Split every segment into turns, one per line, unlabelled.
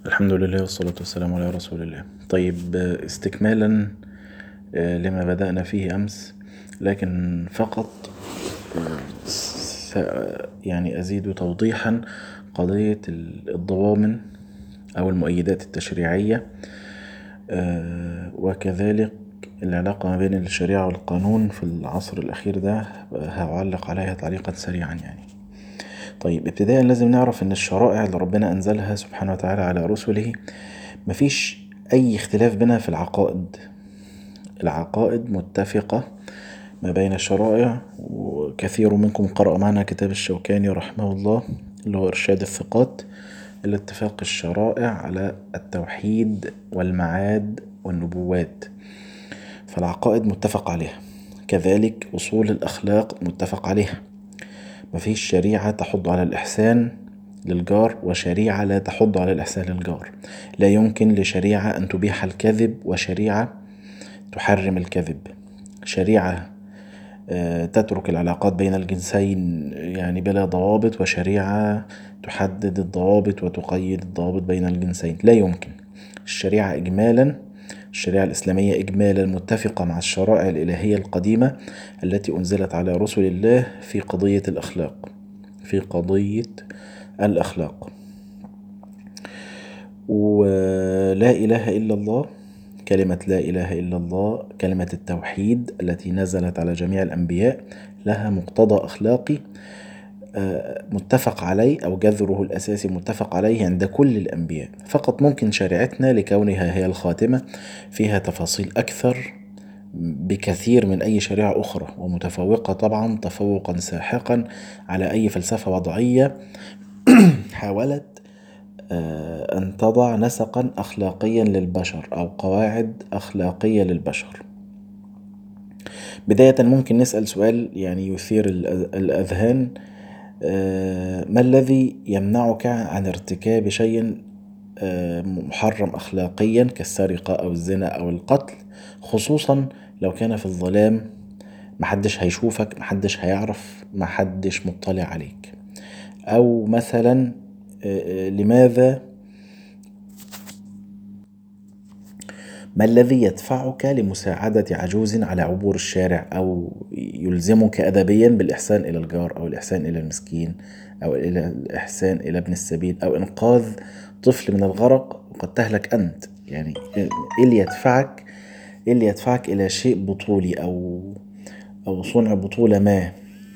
الحمد لله والصلاة والسلام على رسول الله طيب استكمالا لما بدأنا فيه أمس لكن فقط يعني أزيد توضيحا قضية الضوامن أو المؤيدات التشريعية وكذلك العلاقة ما بين الشريعة والقانون في العصر الأخير ده هعلق عليها تعليقا سريعا يعني طيب ابتداء لازم نعرف ان الشرائع اللي ربنا انزلها سبحانه وتعالى على رسله مفيش اي اختلاف بينها في العقائد العقائد متفقة ما بين الشرائع وكثير منكم قرأ معنا كتاب الشوكاني رحمه الله اللي هو إرشاد الثقات الاتفاق الشرائع على التوحيد والمعاد والنبوات فالعقائد متفق عليها كذلك أصول الأخلاق متفق عليها مفيش شريعة تحض على الإحسان للجار وشريعة لا تحض على الإحسان للجار لا يمكن لشريعة أن تبيح الكذب وشريعة تحرم الكذب شريعة تترك العلاقات بين الجنسين يعني بلا ضوابط وشريعة تحدد الضوابط وتقيد الضوابط بين الجنسين لا يمكن الشريعة إجمالا الشريعة الإسلامية إجمالا متفقة مع الشرائع الإلهية القديمة التي أنزلت على رسل الله في قضية الأخلاق في قضية الأخلاق ولا إله إلا الله كلمة لا إله إلا الله كلمة التوحيد التي نزلت على جميع الأنبياء لها مقتضى أخلاقي متفق عليه أو جذره الأساسي متفق عليه عند كل الأنبياء فقط ممكن شريعتنا لكونها هي الخاتمة فيها تفاصيل أكثر بكثير من أي شريعة أخرى ومتفوقة طبعا تفوقا ساحقا على أي فلسفة وضعية حاولت أن تضع نسقا أخلاقيا للبشر أو قواعد أخلاقية للبشر بداية ممكن نسأل سؤال يعني يثير الأذهان ما الذي يمنعك عن ارتكاب شيء محرم أخلاقيا كالسرقة أو الزنا أو القتل خصوصا لو كان في الظلام محدش هيشوفك محدش هيعرف محدش مطلع عليك أو مثلا لماذا ما الذي يدفعك لمساعدة عجوز على عبور الشارع أو يلزمك أدبيا بالإحسان إلى الجار أو الإحسان إلى المسكين أو الإحسان إلى ابن السبيل أو إنقاذ طفل من الغرق وقد تهلك أنت يعني إيه اللي يدفعك إيه اللي يدفعك إلى شيء بطولي أو أو صنع بطولة ما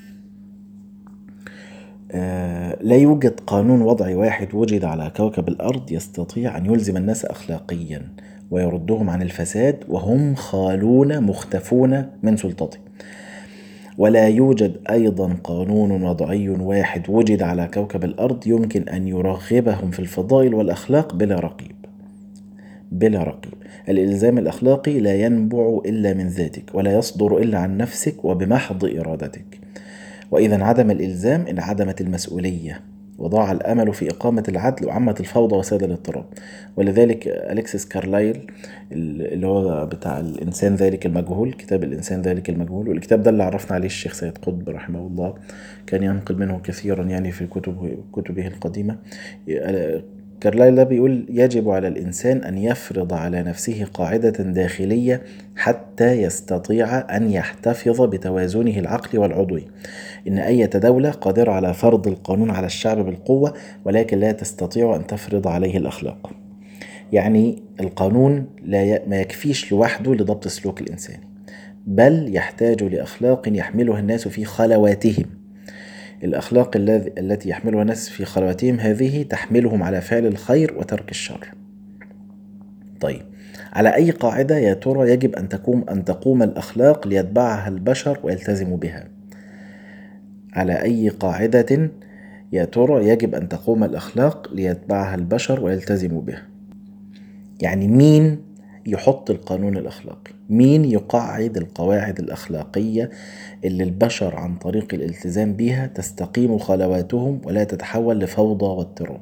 لا يوجد قانون وضعي واحد وجد على كوكب الأرض يستطيع أن يلزم الناس أخلاقيا ويردهم عن الفساد وهم خالون مختفون من سلطته ولا يوجد أيضا قانون وضعي واحد وجد على كوكب الأرض يمكن أن يرغبهم في الفضائل والأخلاق بلا رقيب بلا رقيب الإلزام الأخلاقي لا ينبع إلا من ذاتك ولا يصدر إلا عن نفسك وبمحض إرادتك وإذا انعدم الإلزام انعدمت المسؤولية وضاع الأمل في إقامة العدل وعمت الفوضى وساد الاضطراب ولذلك أليكسيس كارلايل اللي هو بتاع الإنسان ذلك المجهول كتاب الإنسان ذلك المجهول والكتاب ده اللي عرفنا عليه الشيخ سيد قطب رحمه الله كان ينقل منه كثيرا يعني في كتب كتبه القديمة كارلايل ده بيقول يجب على الإنسان أن يفرض على نفسه قاعدة داخلية حتى يستطيع أن يحتفظ بتوازنه العقلي والعضوي إن أية دولة قادرة على فرض القانون على الشعب بالقوة ولكن لا تستطيع أن تفرض عليه الأخلاق يعني القانون لا ما يكفيش لوحده لضبط السلوك الإنساني بل يحتاج لأخلاق يحملها الناس في خلواتهم الأخلاق التي يحملها الناس في خلواتهم هذه تحملهم على فعل الخير وترك الشر طيب على أي قاعدة يا ترى يجب أن تقوم أن تقوم الأخلاق ليتبعها البشر ويلتزموا بها على أي قاعدة يا ترى يجب أن تقوم الأخلاق ليتبعها البشر ويلتزموا بها يعني مين يحط القانون الأخلاقي مين يقعد القواعد الأخلاقية اللي البشر عن طريق الالتزام بيها تستقيم خلواتهم ولا تتحول لفوضى واضطراب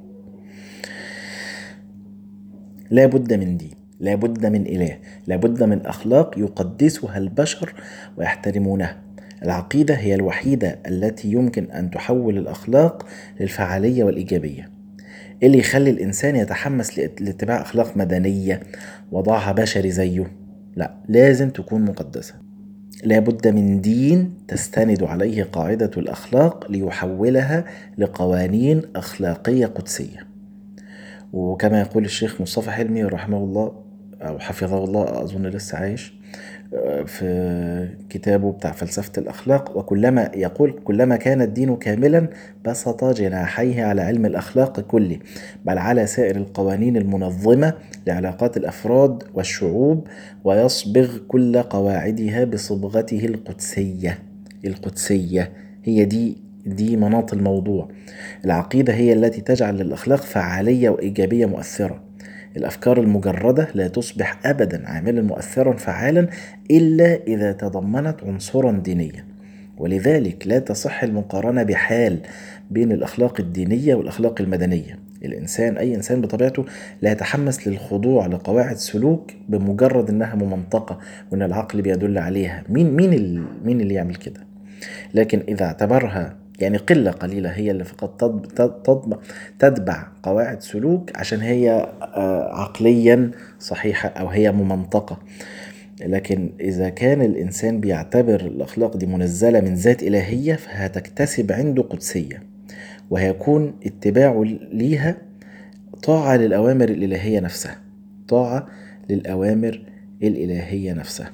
لا بد من دين لا بد من إله لا بد من أخلاق يقدسها البشر ويحترمونها العقيدة هي الوحيدة التي يمكن أن تحول الأخلاق للفعالية والإيجابية إيه اللي يخلي الإنسان يتحمس لاتباع أخلاق مدنية وضعها بشري زيه لا لازم تكون مقدسة لابد من دين تستند عليه قاعدة الأخلاق ليحولها لقوانين أخلاقية قدسية وكما يقول الشيخ مصطفى حلمي رحمه الله أو حفظه الله أظن لسه عايش في كتابه بتاع فلسفة الأخلاق وكلما يقول كلما كان الدين كاملا بسط جناحيه على علم الأخلاق كله بل على سائر القوانين المنظمة لعلاقات الأفراد والشعوب ويصبغ كل قواعدها بصبغته القدسية القدسية هي دي دي مناط الموضوع العقيدة هي التي تجعل للأخلاق فعالية وإيجابية مؤثرة الأفكار المجردة لا تصبح أبدا عاملا مؤثرا فعالا إلا إذا تضمنت عنصرا دينيا ولذلك لا تصح المقارنة بحال بين الأخلاق الدينية والأخلاق المدنية الإنسان أي إنسان بطبيعته لا يتحمس للخضوع لقواعد سلوك بمجرد إنها ممنطقة وإن العقل بيدل عليها مين مين مين اللي يعمل كده لكن إذا اعتبرها يعني قلة قليلة هي اللي فقط تطبع تتبع قواعد سلوك عشان هي آه، عقليا صحيحة أو هي ممنطقة لكن إذا كان الإنسان بيعتبر الأخلاق دي منزلة من ذات إلهية فهتكتسب عنده قدسية وهيكون اتباعه ليها طاعة للأوامر الإلهية نفسها طاعة للأوامر الإلهية نفسها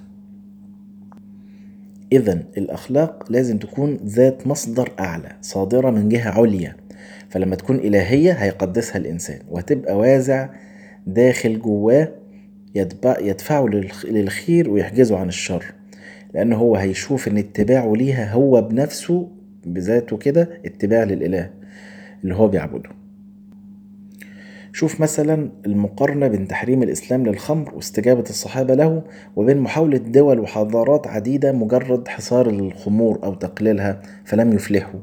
إذا الأخلاق لازم تكون ذات مصدر أعلى صادرة من جهة عليا فلما تكون إلهية هيقدسها الإنسان وهتبقى وازع داخل جواه يدفعه للخير ويحجزه عن الشر لأنه هو هيشوف إن اتباعه ليها هو بنفسه بذاته كده اتباع للإله اللي هو بيعبده شوف مثلا المقارنة بين تحريم الإسلام للخمر واستجابة الصحابة له وبين محاولة دول وحضارات عديدة مجرد حصار الخمور أو تقليلها فلم يفلحوا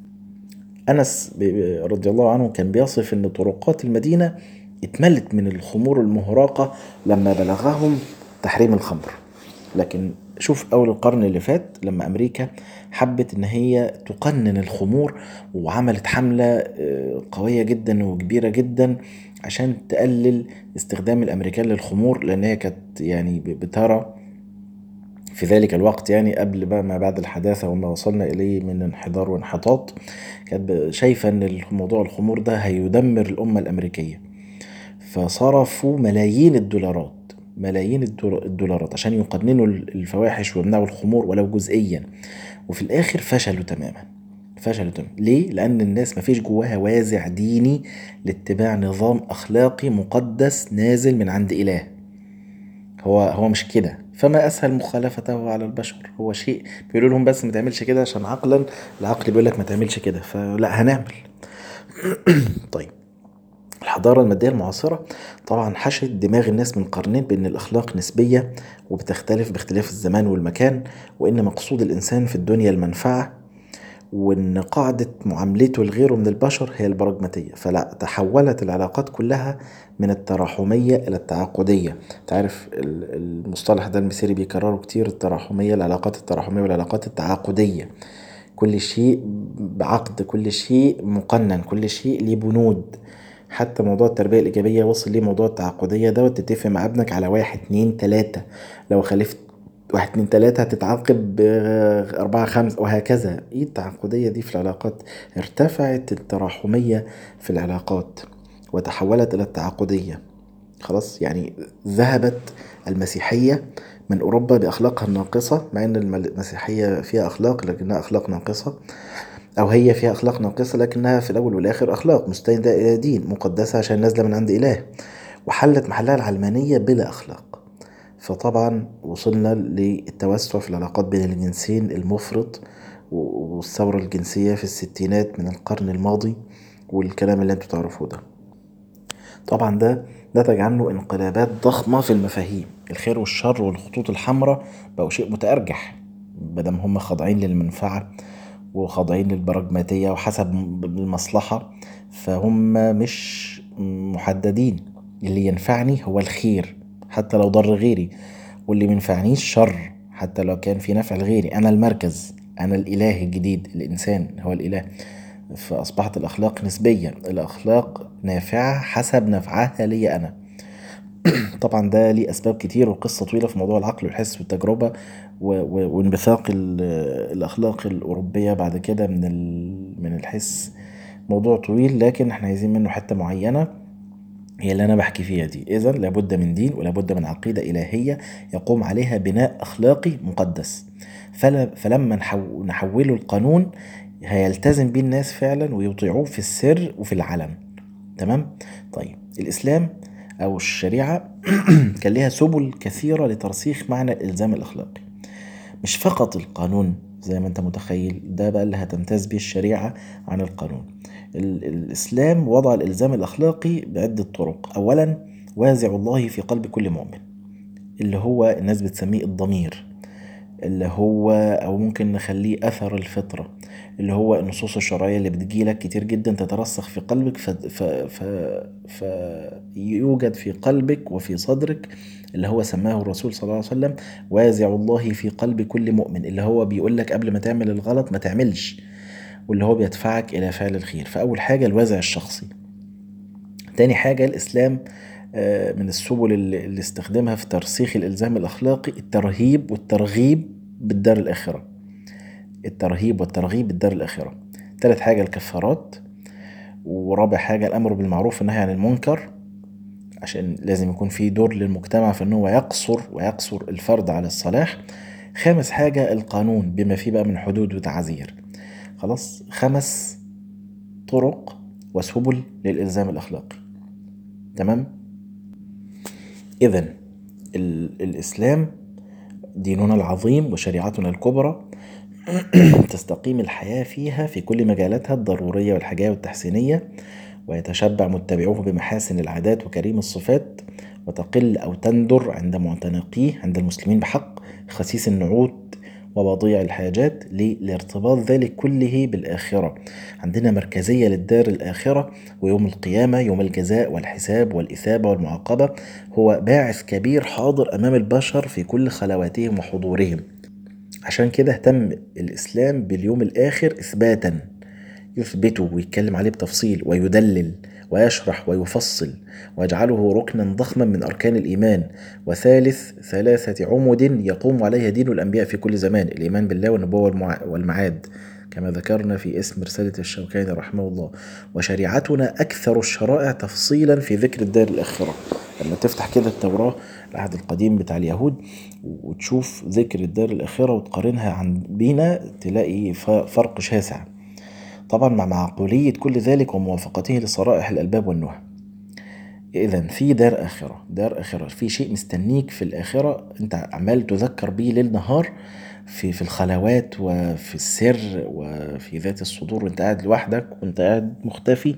أنس رضي الله عنه كان بيصف أن طرقات المدينة اتملت من الخمور المهراقة لما بلغهم تحريم الخمر لكن شوف أول القرن اللي فات لما أمريكا حبت إن هي تقنن الخمور وعملت حملة آه، قوية جدا وكبيرة جدا عشان تقلل استخدام الأمريكان للخمور لأن هي كانت يعني بترى في ذلك الوقت يعني قبل بقى ما بعد الحداثة وما وصلنا إليه من انحدار وانحطاط كانت شايفة إن موضوع الخمور ده هيدمر الأمة الأمريكية فصرفوا ملايين الدولارات ملايين الدولارات عشان يقننوا الفواحش ويمنعوا الخمور ولو جزئيا وفي الاخر فشلوا تماما فشلوا تماما ليه لان الناس مفيش جواها وازع ديني لاتباع نظام اخلاقي مقدس نازل من عند اله هو هو مش كده فما اسهل مخالفته على البشر هو شيء بيقولوا لهم بس ما تعملش كده عشان عقلا العقل بيقول لك ما تعملش كده فلا هنعمل طيب الحضارة المادية المعاصرة طبعا حشت دماغ الناس من قرنين بأن الأخلاق نسبية وبتختلف باختلاف الزمان والمكان وأن مقصود الإنسان في الدنيا المنفعة وأن قاعدة معاملته لغيره من البشر هي البراجماتية فلا تحولت العلاقات كلها من التراحمية إلى التعاقدية تعرف المصطلح ده المسيري بيكرره كتير التراحمية العلاقات التراحمية والعلاقات التعاقدية كل شيء بعقد كل شيء مقنن كل شيء ليه بنود حتى موضوع التربية الإيجابية وصل ليه موضوع التعاقدية دوت تتفق مع ابنك على واحد اتنين تلاتة لو خالفت واحد اتنين تلاتة هتتعاقب بأربعة خمسة وهكذا ايه التعاقدية دي في العلاقات ارتفعت التراحمية في العلاقات وتحولت إلى التعاقدية خلاص يعني ذهبت المسيحية من أوروبا بأخلاقها الناقصة مع أن المسيحية فيها أخلاق لكنها أخلاق ناقصة أو هي فيها أخلاق ناقصة لكنها في الأول والآخر أخلاق مستندة إلى دين مقدسة عشان نازلة من عند إله وحلت محلها العلمانية بلا أخلاق فطبعا وصلنا للتوسع في العلاقات بين الجنسين المفرط والثورة الجنسية في الستينات من القرن الماضي والكلام اللي انتوا تعرفوه ده طبعا ده نتج عنه انقلابات ضخمة في المفاهيم الخير والشر والخطوط الحمراء بقوا شيء متأرجح بدم هم خاضعين للمنفعة وخاضعين للبراجماتية وحسب المصلحة فهم مش محددين اللي ينفعني هو الخير حتى لو ضر غيري واللي منفعنيش شر حتى لو كان في نفع لغيري أنا المركز أنا الإله الجديد الإنسان هو الإله فأصبحت الأخلاق نسبية الأخلاق نافعة حسب نفعها لي أنا طبعا ده ليه أسباب كتير وقصة طويلة في موضوع العقل والحس والتجربة وانبثاق الأخلاق الأوروبية بعد كده من من الحس موضوع طويل لكن احنا عايزين منه حتة معينة هي اللي أنا بحكي فيها دي إذا لابد من دين ولابد من عقيدة إلهية يقوم عليها بناء أخلاقي مقدس فلما نحوله القانون هيلتزم بيه الناس فعلا ويطيعوه في السر وفي العلن تمام طيب الإسلام أو الشريعة كان لها سبل كثيرة لترسيخ معنى الإلزام الأخلاقي مش فقط القانون زي ما انت متخيل ده بقى اللي هتمتاز به الشريعة عن القانون الإسلام وضع الإلزام الأخلاقي بعدة طرق أولا وازع الله في قلب كل مؤمن اللي هو الناس بتسميه الضمير اللي هو أو ممكن نخليه أثر الفطرة اللي هو النصوص الشرعية اللي بتجيلك كتير جدا تترسخ في قلبك ف... ف... ف... فيوجد في قلبك وفي صدرك اللي هو سماه الرسول صلى الله عليه وسلم وازع الله في قلب كل مؤمن اللي هو بيقول لك قبل ما تعمل الغلط ما تعملش واللي هو بيدفعك إلى فعل الخير فأول حاجة الوازع الشخصي تاني حاجة الإسلام آه، من السبل اللي استخدمها في ترسيخ الإلزام الأخلاقي الترهيب والترغيب بالدار الآخرة الترهيب والترغيب بالدار الآخرة تالت حاجة الكفارات ورابع حاجة الأمر بالمعروف والنهي عن المنكر عشان لازم يكون في دور للمجتمع في ان هو يقصر ويقصر الفرد على الصلاح خامس حاجة القانون بما فيه بقى من حدود وتعزير خلاص خمس طرق وسبل للإلزام الأخلاقي تمام إذا الإسلام ديننا العظيم وشريعتنا الكبرى تستقيم الحياة فيها في كل مجالاتها الضرورية والحاجية والتحسينية ويتشبع متبعوه بمحاسن العادات وكريم الصفات وتقل أو تندر عند معتنقيه عند المسلمين بحق خسيس النعوت ووضيع الحاجات لارتباط ذلك كله بالآخرة عندنا مركزية للدار الآخرة ويوم القيامة يوم الجزاء والحساب والإثابة والمعاقبة هو باعث كبير حاضر أمام البشر في كل خلواتهم وحضورهم عشان كده اهتم الإسلام باليوم الآخر إثباتا يثبته ويتكلم عليه بتفصيل ويدلل ويشرح ويفصل ويجعله ركنا ضخما من أركان الإيمان وثالث ثلاثة عمد يقوم عليها دين الأنبياء في كل زمان الإيمان بالله والنبوة والمعاد كما ذكرنا في اسم رسالة الشوكاني رحمه الله وشريعتنا أكثر الشرائع تفصيلا في ذكر الدار الآخرة لما تفتح كده التوراة العهد القديم بتاع اليهود وتشوف ذكر الدار الآخرة وتقارنها عن بينا تلاقي فرق شاسع طبعا مع معقولية كل ذلك وموافقته لصرائح الألباب والنهى إذا في دار آخرة دار آخرة في شيء مستنيك في الآخرة أنت عمال تذكر بيه ليل نهار في في الخلوات وفي السر وفي ذات الصدور وانت قاعد لوحدك وانت قاعد مختفي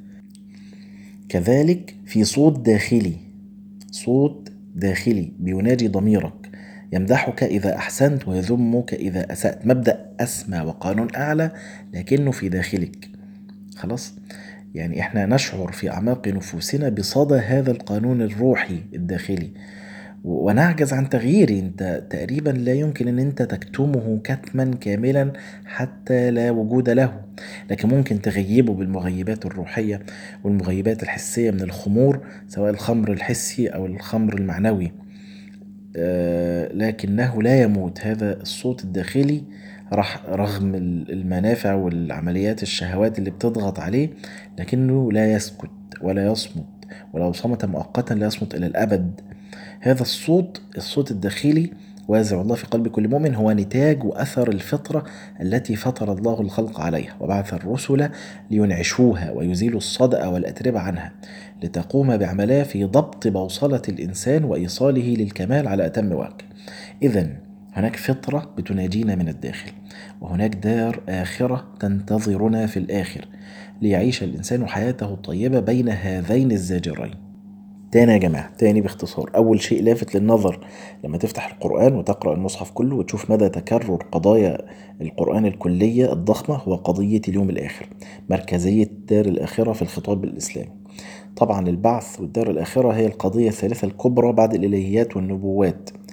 كذلك في صوت داخلي صوت داخلي بيناجي ضميرك يمدحك إذا أحسنت ويذمك إذا أسأت مبدأ أسمى وقانون أعلى لكنه في داخلك خلاص يعني احنا نشعر في أعماق نفوسنا بصدى هذا القانون الروحي الداخلي ونعجز عن تغييره انت تقريبا لا يمكن ان انت تكتمه كتما كاملا حتى لا وجود له لكن ممكن تغيبه بالمغيبات الروحية والمغيبات الحسية من الخمور سواء الخمر الحسي او الخمر المعنوي آه، لكنه لا يموت هذا الصوت الداخلي رح رغم المنافع والعمليات الشهوات اللي بتضغط عليه لكنه لا يسكت ولا يصمت ولو صمت مؤقتا لا يصمت إلى الأبد هذا الصوت الصوت الداخلي وازع الله في قلب كل مؤمن هو نتاج وأثر الفطرة التي فطر الله الخلق عليها وبعث الرسل لينعشوها ويزيلوا الصدأ والأتربة عنها لتقوم بعملها في ضبط بوصلة الإنسان وإيصاله للكمال على أتم وجه إذا هناك فطرة بتناجينا من الداخل وهناك دار آخرة تنتظرنا في الآخر ليعيش الإنسان حياته الطيبة بين هذين الزاجرين تاني يا جماعة تاني باختصار أول شيء لافت للنظر لما تفتح القرآن وتقرأ المصحف كله وتشوف مدى تكرر قضايا القرآن الكلية الضخمة هو قضية اليوم الآخر مركزية دار الآخرة في الخطاب الإسلامي طبعا البعث والدار الآخرة هي القضية الثالثة الكبرى بعد الإلهيات والنبوات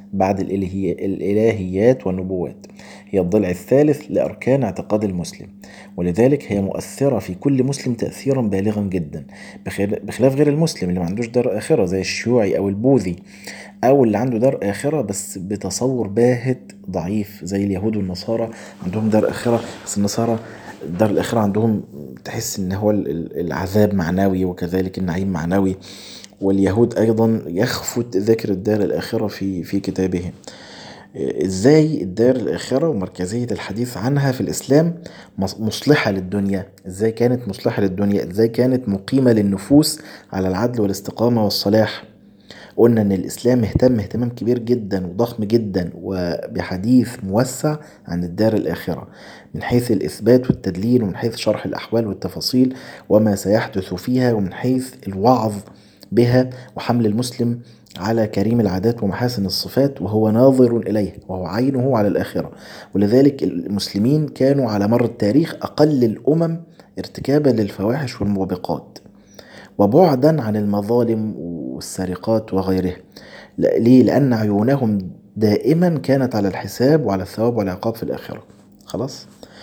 بعد الإلهيات والنبوات هي الضلع الثالث لأركان اعتقاد المسلم ولذلك هي مؤثرة في كل مسلم تأثيرا بالغا جدا بخلاف غير المسلم اللي ما عندوش دار آخرة زي الشيوعي أو البوذي أو اللي عنده دار آخرة بس بتصور باهت ضعيف زي اليهود والنصارى عندهم دار آخرة بس النصارى الدار الآخرة عندهم تحس إن هو العذاب معنوي وكذلك النعيم معنوي واليهود أيضا يخفت ذكر الدار الآخرة في في كتابهم ازاي الدار الآخرة ومركزية الحديث عنها في الإسلام مصلحة للدنيا ازاي كانت مصلحة للدنيا ازاي كانت مقيمة للنفوس على العدل والاستقامة والصلاح قلنا ان الاسلام اهتم اهتمام كبير جدا وضخم جدا وبحديث موسع عن الدار الاخره من حيث الاثبات والتدليل ومن حيث شرح الاحوال والتفاصيل وما سيحدث فيها ومن حيث الوعظ بها وحمل المسلم على كريم العادات ومحاسن الصفات وهو ناظر إليه وهو عينه على الآخرة ولذلك المسلمين كانوا على مر التاريخ أقل الأمم ارتكابا للفواحش والموبقات وبعدا عن المظالم والسرقات وغيرها ليه؟ لأن عيونهم دائما كانت على الحساب وعلى الثواب والعقاب في الآخرة خلاص؟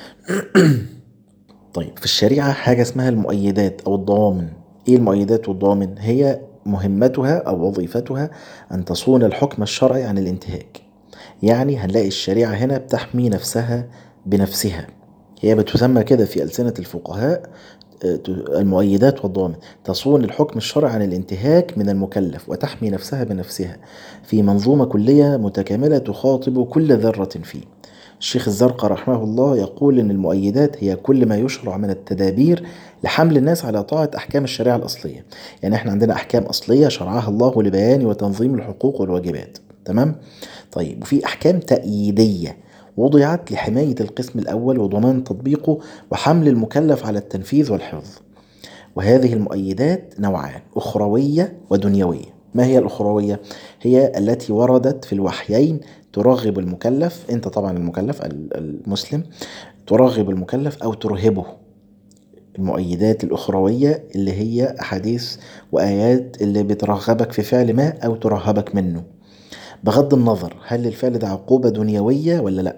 طيب في الشريعة حاجة اسمها المؤيدات أو الضوامن إيه المؤيدات والضوامن؟ هي مهمتها أو وظيفتها أن تصون الحكم الشرعي عن الانتهاك يعني هنلاقي الشريعة هنا بتحمي نفسها بنفسها هي بتسمى كده في ألسنة الفقهاء المؤيدات والضوامن تصون الحكم الشرعي عن الانتهاك من المكلف وتحمي نفسها بنفسها في منظومة كلية متكاملة تخاطب كل ذرة فيه الشيخ الزرقاء رحمه الله يقول إن المؤيدات هي كل ما يشرع من التدابير لحمل الناس على طاعة أحكام الشريعة الأصلية يعني إحنا عندنا أحكام أصلية شرعها الله لبيان وتنظيم الحقوق والواجبات تمام طيب وفي أحكام تأييدية وضعت لحماية القسم الأول وضمان تطبيقه وحمل المكلف على التنفيذ والحفظ وهذه المؤيدات نوعان أخروية ودنيوية ما هي الأخروية؟ هي التي وردت في الوحيين ترغب المكلف أنت طبعا المكلف المسلم ترغب المكلف أو ترهبه المؤيدات الأخروية اللي هي أحاديث وآيات اللي بترغبك في فعل ما أو ترهبك منه بغض النظر هل الفعل ده عقوبة دنيوية ولا لأ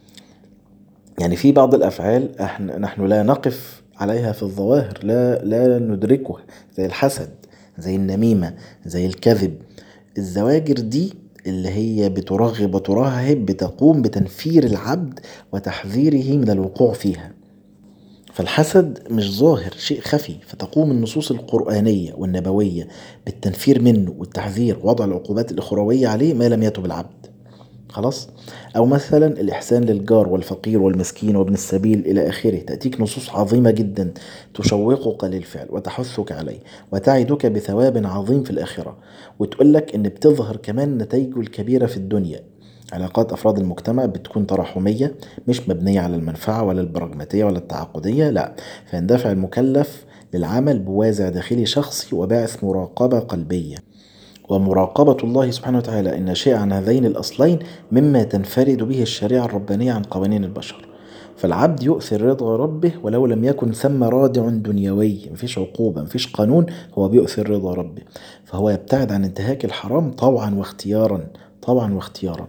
يعني في بعض الأفعال احنا نحن لا نقف عليها في الظواهر لا لا ندركها زي الحسد زي النميمة زي الكذب الزواجر دي اللي هي بترغب وترهب بتقوم بتنفير العبد وتحذيره من الوقوع فيها فالحسد مش ظاهر شيء خفي فتقوم النصوص القرآنية والنبوية بالتنفير منه والتحذير ووضع العقوبات الأخروية عليه ما لم يتب العبد خلاص أو مثلا الإحسان للجار والفقير والمسكين وابن السبيل إلى آخره تأتيك نصوص عظيمة جدا تشوقك للفعل وتحثك عليه وتعدك بثواب عظيم في الآخرة وتقول لك إن بتظهر كمان نتائجه الكبيرة في الدنيا علاقات أفراد المجتمع بتكون تراحمية مش مبنية على المنفعة ولا البراجماتية ولا التعاقدية لا فيندفع المكلف للعمل بوازع داخلي شخصي وباعث مراقبة قلبية ومراقبة الله سبحانه وتعالى إن شيء عن هذين الأصلين مما تنفرد به الشريعة الربانية عن قوانين البشر فالعبد يؤثر رضا ربه ولو لم يكن ثم رادع دنيوي مفيش عقوبة مفيش قانون هو بيؤثر رضا ربه فهو يبتعد عن انتهاك الحرام طوعا واختيارا طوعا واختيارا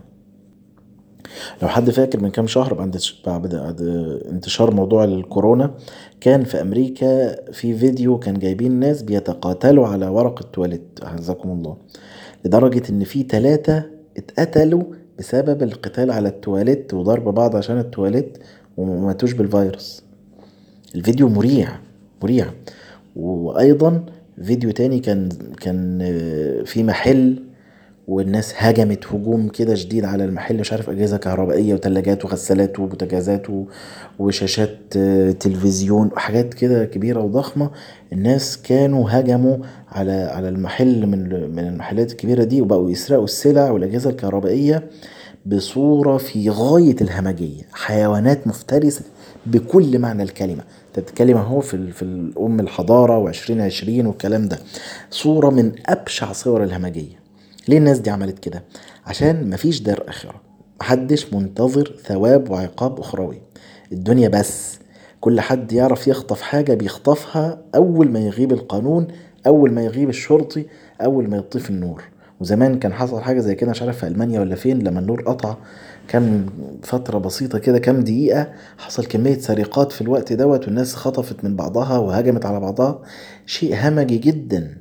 لو حد فاكر من كام شهر بعد بعد انتشار موضوع الكورونا كان في امريكا في فيديو كان جايبين ناس بيتقاتلوا على ورق التواليت اعزكم الله لدرجة ان في ثلاثة اتقتلوا بسبب القتال على التواليت وضرب بعض عشان التواليت وماتوش بالفيروس الفيديو مريع مريع وايضا فيديو تاني كان كان في محل والناس هجمت هجوم كده شديد على المحل مش عارف اجهزه كهربائيه وثلاجات وغسالات وبوتاجازات وشاشات تلفزيون وحاجات كده كبيره وضخمه الناس كانوا هجموا على على المحل من من المحلات الكبيره دي وبقوا يسرقوا السلع والاجهزه الكهربائيه بصوره في غايه الهمجيه حيوانات مفترسه بكل معنى الكلمه انت بتتكلم اهو في في الام الحضاره و2020 والكلام ده صوره من ابشع صور الهمجيه ليه الناس دي عملت كده عشان مفيش دار اخره محدش منتظر ثواب وعقاب اخروي الدنيا بس كل حد يعرف يخطف حاجة بيخطفها أول ما يغيب القانون أول ما يغيب الشرطي أول ما يطفي النور وزمان كان حصل حاجة زي كده مش عارف في ألمانيا ولا فين لما النور قطع كام فترة بسيطة كده كام دقيقة حصل كمية سرقات في الوقت دوت والناس خطفت من بعضها وهجمت على بعضها شيء همجي جدا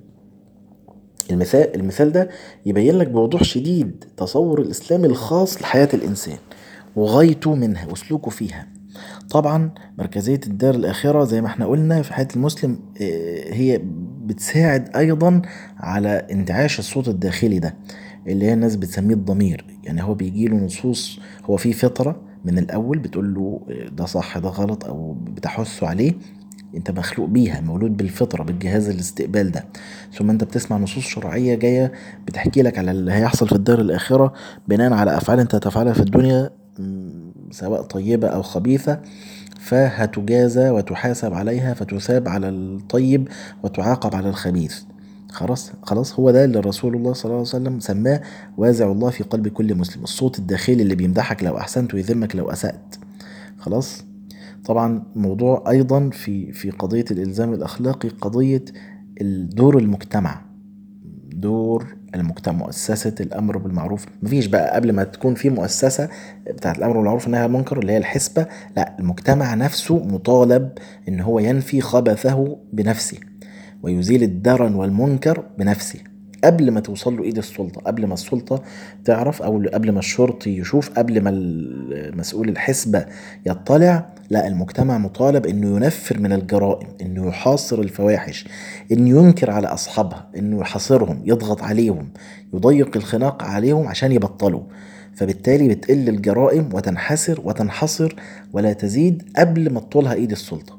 المثال المثال ده يبين لك بوضوح شديد تصور الإسلام الخاص لحياة الإنسان وغايته منها وسلوكه فيها طبعا مركزية الدار الآخرة زي ما احنا قلنا في حياة المسلم هي بتساعد أيضا على انتعاش الصوت الداخلي ده اللي هي الناس بتسميه الضمير يعني هو بيجيله نصوص هو في فطرة من الأول بتقول له ده صح ده غلط أو بتحثه عليه انت مخلوق بيها مولود بالفطرة بالجهاز الاستقبال ده ثم انت بتسمع نصوص شرعية جاية بتحكي لك على اللي هيحصل في الدار الآخرة بناء على أفعال انت هتفعلها في الدنيا سواء طيبة أو خبيثة فهتجازى وتحاسب عليها فتثاب على الطيب وتعاقب على الخبيث خلاص خلاص هو ده اللي رسول الله صلى الله عليه وسلم سماه وازع الله في قلب كل مسلم الصوت الداخلي اللي بيمدحك لو أحسنت ويذمك لو أسأت خلاص طبعا موضوع أيضا في في قضية الإلزام الأخلاقي قضية دور المجتمع دور المجتمع مؤسسة الأمر بالمعروف مفيش بقى قبل ما تكون في مؤسسة بتاعت الأمر بالمعروف والنهي عن المنكر اللي هي الحسبة لا المجتمع نفسه مطالب إن هو ينفي خبثه بنفسه ويزيل الدرن والمنكر بنفسه قبل ما توصل له ايد السلطه قبل ما السلطه تعرف او قبل ما الشرطي يشوف قبل ما مسؤول الحسبه يطلع لا المجتمع مطالب انه ينفر من الجرائم انه يحاصر الفواحش انه ينكر على اصحابها انه يحاصرهم يضغط عليهم يضيق الخناق عليهم عشان يبطلوا فبالتالي بتقل الجرائم وتنحسر وتنحصر ولا تزيد قبل ما تطولها ايد السلطه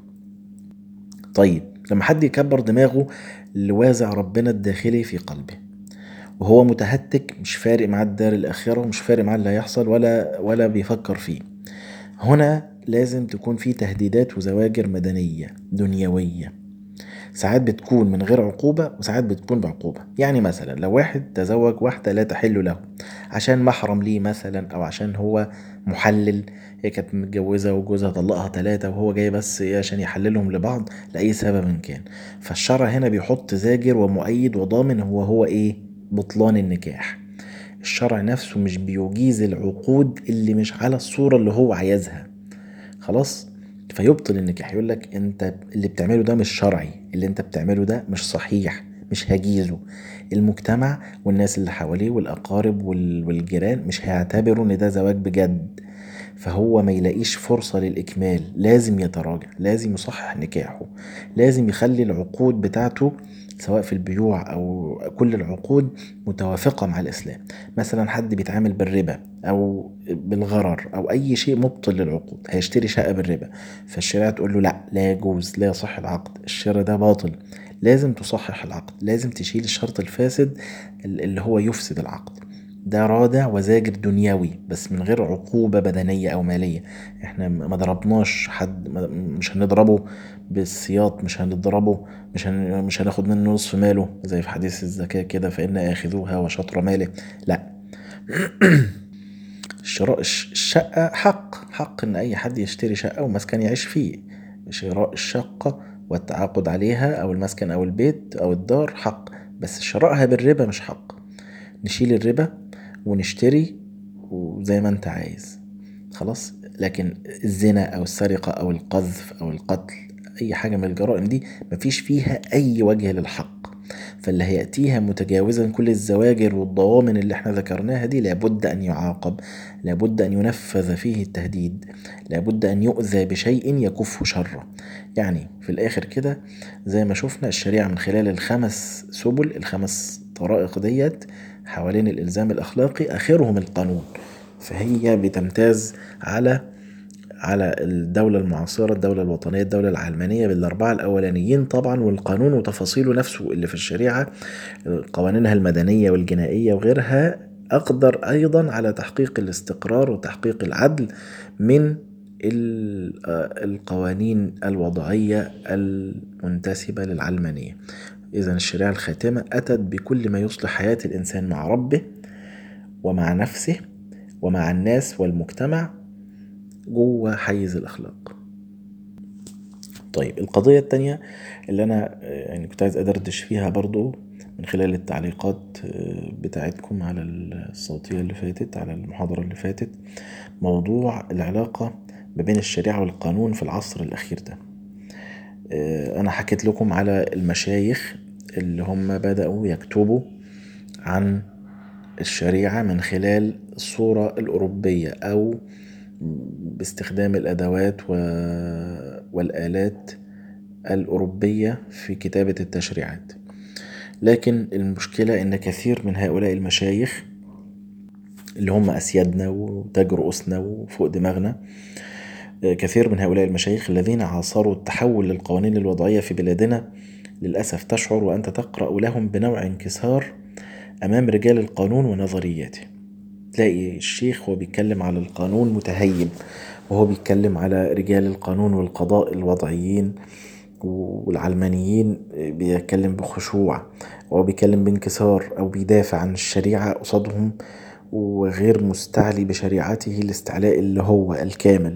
طيب لما حد يكبر دماغه لوازع ربنا الداخلي في قلبه وهو متهتك مش فارق مع الدار الآخرة ومش فارق مع اللي هيحصل ولا ولا بيفكر فيه هنا لازم تكون في تهديدات وزواجر مدنية دنيوية ساعات بتكون من غير عقوبة وساعات بتكون بعقوبة يعني مثلا لو واحد تزوج واحدة لا تحل له عشان محرم ليه مثلا أو عشان هو محلل هي كانت متجوزة وجوزها طلقها تلاتة وهو جاي بس ايه عشان يحللهم لبعض لأي سبب من كان فالشرع هنا بيحط زاجر ومؤيد وضامن هو هو ايه بطلان النكاح الشرع نفسه مش بيجيز العقود اللي مش على الصورة اللي هو عايزها خلاص فيبطل النكاح يقول لك انت اللي بتعمله ده مش شرعي اللي انت بتعمله ده مش صحيح مش هجيزه المجتمع والناس اللي حواليه والأقارب والجيران مش هيعتبروا ان ده زواج بجد فهو ما يلاقيش فرصة للإكمال لازم يتراجع لازم يصحح نكاحه لازم يخلي العقود بتاعته سواء في البيوع أو كل العقود متوافقة مع الإسلام مثلا حد بيتعامل بالربا أو بالغرر أو أي شيء مبطل للعقود هيشتري شقة بالربا فالشريعة تقول له لا لا يجوز لا يصح العقد الشراء ده باطل لازم تصحح العقد لازم تشيل الشرط الفاسد اللي هو يفسد العقد ده رادع وزاجر دنيوي بس من غير عقوبة بدنية أو مالية احنا ما ضربناش حد مش هنضربه بالسياط مش هنضربه مش هن... مش هناخد منه نصف ماله زي في حديث الزكاة كده فإن آخذوها وشطر ماله لا شراء الشقة حق حق إن أي حد يشتري شقة ومسكن يعيش فيه شراء الشقة والتعاقد عليها أو المسكن أو البيت أو الدار حق بس شرائها بالربا مش حق نشيل الربا ونشتري وزي ما انت عايز خلاص لكن الزنا او السرقة او القذف او القتل اي حاجة من الجرائم دي مفيش فيها اي وجه للحق فاللي هيأتيها متجاوزا كل الزواجر والضوامن اللي احنا ذكرناها دي لابد أن يعاقب لابد أن ينفذ فيه التهديد لابد أن يؤذى بشيء يكف شره يعني في الآخر كده زي ما شفنا الشريعة من خلال الخمس سبل الخمس طرائق ديت حوالين الإلزام الأخلاقي آخرهم القانون فهي بتمتاز على على الدولة المعاصرة الدولة الوطنية الدولة العلمانية بالأربعة الأولانيين طبعا والقانون وتفاصيله نفسه اللي في الشريعة قوانينها المدنية والجنائية وغيرها أقدر أيضا على تحقيق الاستقرار وتحقيق العدل من القوانين الوضعية المنتسبة للعلمانية إذا الشريعة الخاتمة أتت بكل ما يصلح حياة الإنسان مع ربه ومع نفسه ومع الناس والمجتمع جوه حيز الأخلاق طيب القضية التانية اللي أنا يعني كنت عايز أدردش فيها برضو من خلال التعليقات آه، بتاعتكم على الصوتية اللي فاتت على المحاضرة اللي فاتت موضوع العلاقة ما بين الشريعة والقانون في العصر الأخير ده آه، أنا حكيت لكم على المشايخ اللي هم بدأوا يكتبوا عن الشريعة من خلال الصورة الأوروبية أو باستخدام الأدوات والآلات الأوروبية في كتابة التشريعات لكن المشكلة إن كثير من هؤلاء المشايخ اللي هم أسيادنا وتاج رؤوسنا وفوق دماغنا كثير من هؤلاء المشايخ الذين عاصروا التحول للقوانين الوضعية في بلادنا للأسف تشعر وأنت تقرأ لهم بنوع انكسار أمام رجال القانون ونظرياته تلاقي الشيخ وهو بيتكلم على القانون متهيب وهو بيتكلم على رجال القانون والقضاء الوضعيين والعلمانيين بيتكلم بخشوع وهو بيتكلم بانكسار أو بيدافع عن الشريعة قصادهم وغير مستعلي بشريعته الاستعلاء اللي هو الكامل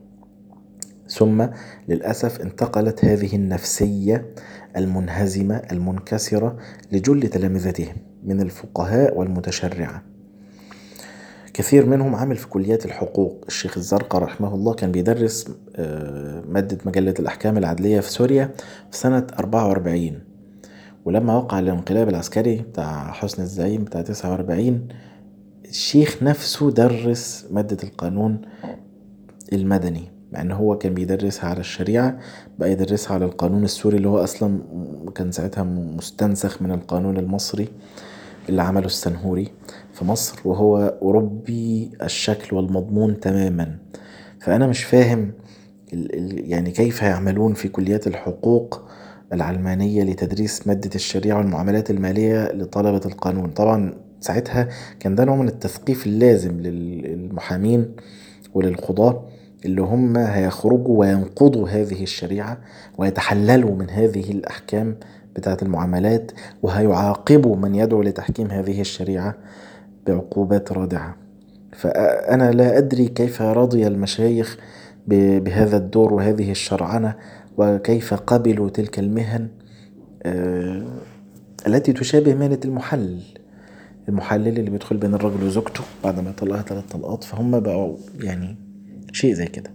ثم للأسف انتقلت هذه النفسية المنهزمة المنكسرة لجل تلامذتهم من الفقهاء والمتشرعة كثير منهم عامل في كليات الحقوق الشيخ الزرقاء رحمه الله كان بيدرس آه، مادة مجلة الأحكام العدلية في سوريا في سنة 44 ولما وقع الانقلاب العسكري بتاع حسن الزعيم بتاع 49 الشيخ نفسه درس مادة القانون المدني مع ان هو كان بيدرسها على الشريعة بقى يدرسها على القانون السوري اللي هو اصلا كان ساعتها مستنسخ من القانون المصري اللي عمله السنهوري في مصر وهو أوروبي الشكل والمضمون تماما فأنا مش فاهم يعني كيف يعملون في كليات الحقوق العلمانية لتدريس مادة الشريعة والمعاملات المالية لطلبة القانون طبعا ساعتها كان ده نوع من التثقيف اللازم للمحامين وللقضاة اللي هم هيخرجوا وينقضوا هذه الشريعة ويتحللوا من هذه الأحكام بتاعة المعاملات وهيعاقبوا من يدعو لتحكيم هذه الشريعة بعقوبات رادعة فأنا لا أدري كيف رضي المشايخ بهذا الدور وهذه الشرعنة وكيف قبلوا تلك المهن آه، التي تشابه مهنة المحلل المحلل اللي بيدخل بين الرجل وزوجته بعد ما يطلقها ثلاث طلقات فهم بقوا يعني شيء زي كده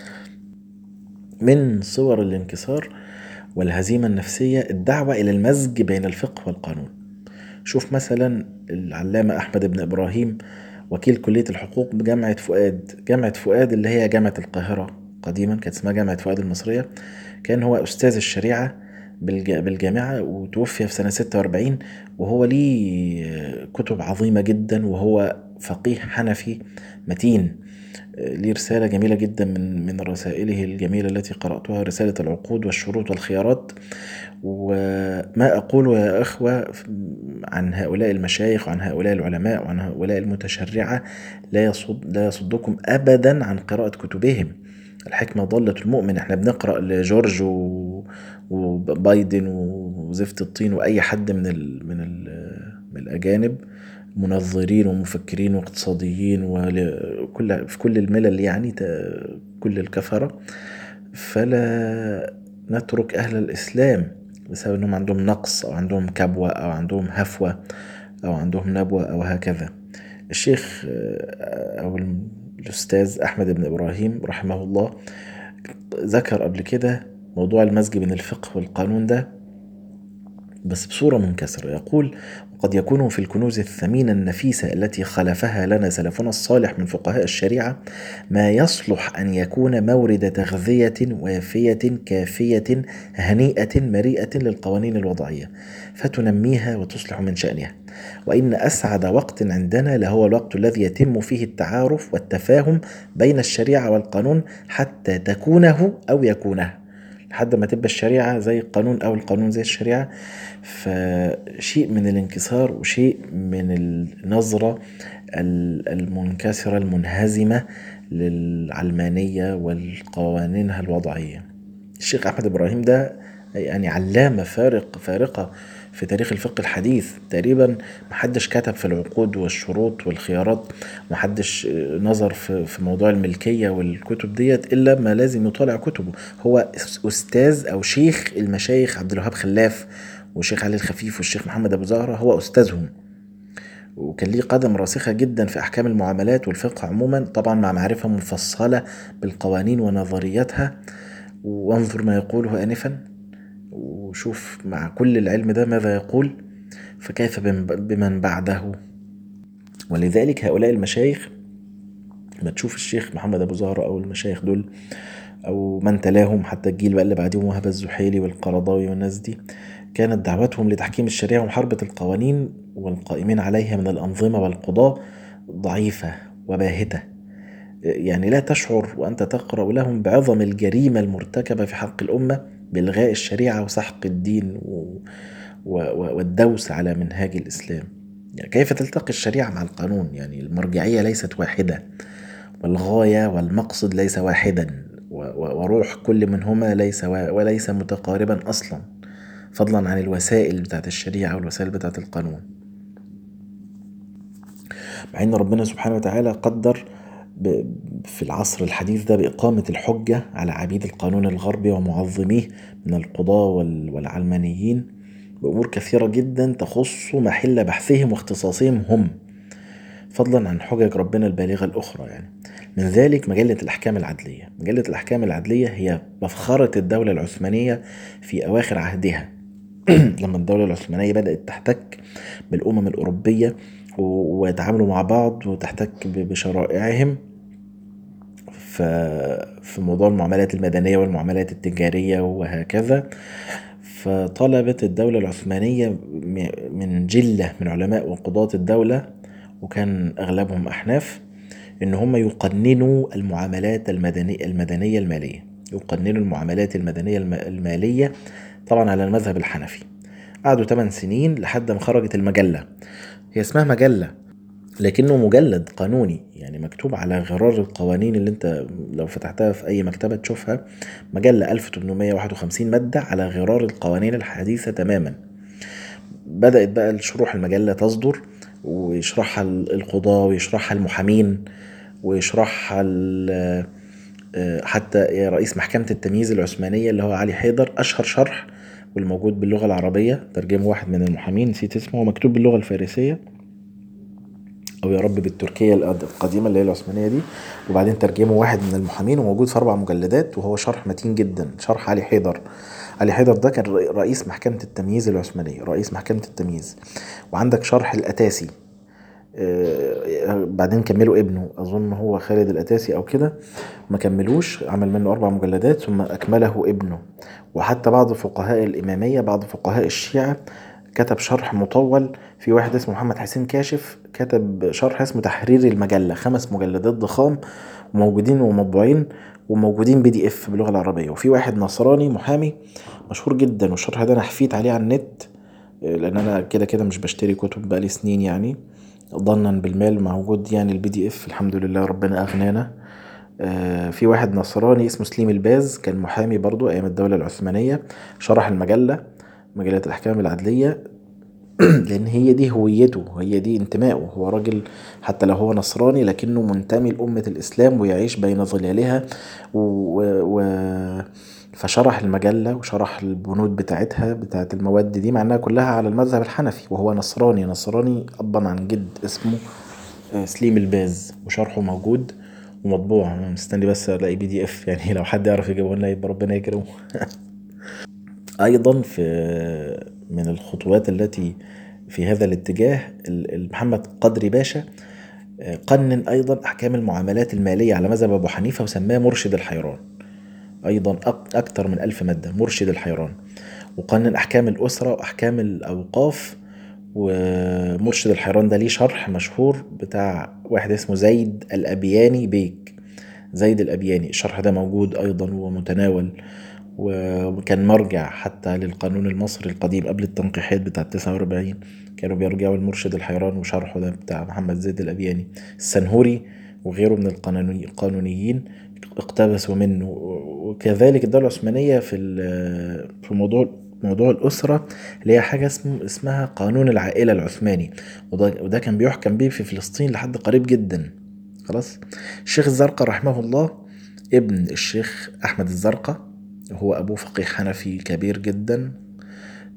من صور الانكسار والهزيمة النفسية الدعوة إلى المزج بين الفقه والقانون شوف مثلا العلامة أحمد بن إبراهيم وكيل كلية الحقوق بجامعة فؤاد جامعة فؤاد اللي هي جامعة القاهرة قديما كانت اسمها جامعة فؤاد المصرية كان هو أستاذ الشريعة بالجامعة وتوفي في سنة 46 وهو ليه كتب عظيمة جدا وهو فقيه حنفي متين ليه رسالة جميلة جدا من من رسائله الجميلة التي قرأتها رسالة العقود والشروط والخيارات وما أقوله يا إخوة عن هؤلاء المشايخ وعن هؤلاء العلماء وعن هؤلاء المتشرعة لا يصد لا يصدكم أبدا عن قراءة كتبهم الحكمة ضالة المؤمن احنا بنقرأ لجورج وبايدن وزفت الطين وأي حد من ال من ال من الأجانب منظرين ومفكرين واقتصاديين وكل في كل الملل يعني كل الكفرة فلا نترك أهل الإسلام بسبب أنهم عندهم نقص أو عندهم كبوة أو عندهم هفوة أو عندهم نبوة أو هكذا الشيخ آه، أو الأستاذ أحمد بن إبراهيم رحمه الله ذكر قبل كده موضوع المزج بين الفقه والقانون ده بس بصورة منكسرة يقول وقد يكون في الكنوز الثمينة النفيسة التي خلفها لنا سلفنا الصالح من فقهاء الشريعة ما يصلح أن يكون مورد تغذية وافية كافية هنيئة مريئة للقوانين الوضعية فتنميها وتصلح من شأنها وإن أسعد وقت عندنا لهو الوقت الذي يتم فيه التعارف والتفاهم بين الشريعة والقانون حتى تكونه أو يكونه لحد ما تبقى الشريعة زي القانون أو القانون زي الشريعة فشيء من الانكسار وشيء من النظرة المنكسرة المنهزمة للعلمانية والقوانينها الوضعية الشيخ أحمد إبراهيم ده يعني علامة فارق فارقة في تاريخ الفقه الحديث تقريبا محدش كتب في العقود والشروط والخيارات محدش نظر في موضوع الملكية والكتب ديت إلا ما لازم يطالع كتبه هو أستاذ أو شيخ المشايخ عبد الوهاب خلاف والشيخ علي الخفيف والشيخ محمد أبو زهرة هو أستاذهم وكان ليه قدم راسخة جدا في أحكام المعاملات والفقه عموما طبعا مع معرفة مفصلة بالقوانين ونظرياتها وانظر ما يقوله آنفا وشوف مع كل العلم ده ماذا يقول فكيف بمن بعده ولذلك هؤلاء المشايخ ما تشوف الشيخ محمد أبو زهرة أو المشايخ دول أو من تلاهم حتى الجيل بقى اللي بعديهم وهب الزحيلي والقرضاوي والناس دي كانت دعوتهم لتحكيم الشريعة ومحاربة القوانين والقائمين عليها من الأنظمة والقضاة ضعيفة وباهتة يعني لا تشعر وأنت تقرأ لهم بعظم الجريمة المرتكبة في حق الأمة بإلغاء الشريعة وسحق الدين والدوس على منهاج الإسلام يعني كيف تلتقي الشريعة مع القانون يعني المرجعية ليست واحدة والغاية والمقصد ليس واحدا وروح كل منهما ليس وليس متقاربا أصلا فضلا عن الوسائل بتاعت الشريعة والوسائل بتاعت القانون مع ان ربنا سبحانه وتعالى قدر في العصر الحديث ده بإقامة الحجة على عبيد القانون الغربي ومعظميه من القضاة والعلمانيين بأمور كثيرة جدا تخص محل بحثهم واختصاصهم هم فضلا عن حجج ربنا البالغة الأخرى يعني من ذلك مجلة الأحكام العدلية مجلة الأحكام العدلية هي مفخرة الدولة العثمانية في أواخر عهدها لما الدولة العثمانية بدأت تحتك بالأمم الأوروبية ويتعاملوا مع بعض وتحتك بشرائعهم في موضوع المعاملات المدنية والمعاملات التجارية وهكذا فطلبت الدولة العثمانية من جلة من علماء وقضاة الدولة وكان أغلبهم أحناف إن هم يقننوا المعاملات المدنية المدنية المالية يقننوا المعاملات المدنية المالية طبعا على المذهب الحنفي قعدوا 8 سنين لحد ما خرجت المجلة هي اسمها مجلة لكنه مجلد قانوني يعني مكتوب على غرار القوانين اللي انت لو فتحتها في اي مكتبة تشوفها مجلة 1851 مادة على غرار القوانين الحديثة تماما بدأت بقى الشروح المجلة تصدر ويشرحها القضاة ويشرحها المحامين ويشرحها آه، حتى رئيس محكمة التمييز العثمانية اللي هو علي حيدر أشهر شرح والموجود باللغة العربية ترجمه واحد من المحامين نسيت اسمه هو مكتوب باللغة الفارسية أو يا رب بالتركية القديمة اللي هي العثمانية دي وبعدين ترجمه واحد من المحامين وموجود في أربع مجلدات وهو شرح متين جدا شرح علي حيدر علي حيدر ده كان رئيس محكمة التمييز العثمانية رئيس محكمة التمييز وعندك شرح الأتاسي آه، بعدين كملوا ابنه اظن هو خالد الاتاسي او كده ما كملوش عمل منه اربع مجلدات ثم اكمله ابنه وحتى بعض فقهاء الاماميه بعض فقهاء الشيعه كتب شرح مطول في واحد اسمه محمد حسين كاشف كتب شرح اسمه تحرير المجله خمس مجلدات ضخام وموجودين ومطبوعين وموجودين بي دي اف باللغه العربيه وفي واحد نصراني محامي مشهور جدا والشرح ده انا حفيت عليه على النت آه، لان انا كده كده مش بشتري كتب بقالي سنين يعني ظنا بالمال مع وجود يعني البي دي اف الحمد لله ربنا اغنانا آه، في واحد نصراني اسمه سليم الباز كان محامي برضو ايام الدولة العثمانية شرح المجلة مجلة الاحكام العدلية لان هي دي هويته هي دي انتمائه هو راجل حتى لو هو نصراني لكنه منتمي لأمة الإسلام ويعيش بين ظلالها و... و... فشرح المجلة وشرح البنود بتاعتها بتاعت المواد دي مع انها كلها على المذهب الحنفي وهو نصراني نصراني ابا عن جد اسمه آه، سليم الباز وشرحه موجود ومطبوع انا مستني بس الاقي بي دي اف يعني لو حد يعرف يجيبه لنا يبقى ربنا يكرمه ايضا في من الخطوات التي في هذا الاتجاه محمد قدري باشا آه، قنن ايضا احكام المعاملات الماليه على مذهب ابو حنيفه وسماه مرشد الحيران أيضا أكثر من ألف مادة مرشد الحيران وقنن أحكام الأسرة وأحكام الأوقاف ومرشد الحيران ده ليه شرح مشهور بتاع واحد اسمه زيد الأبياني بيك زيد الأبياني الشرح ده موجود أيضا ومتناول وكان مرجع حتى للقانون المصري القديم قبل التنقيحات بتاع 49 كانوا بيرجعوا المرشد الحيران وشرحه ده بتاع محمد زيد الأبياني السنهوري وغيره من القانونيين اقتبسوا منه وكذلك الدولة العثمانية في في موضوع موضوع الأسرة اللي هي حاجة اسم اسمها قانون العائلة العثماني وده, وده كان بيحكم به في فلسطين لحد قريب جدا خلاص الشيخ الزرقاء رحمه الله ابن الشيخ أحمد الزرقاء هو أبوه فقيه حنفي كبير جدا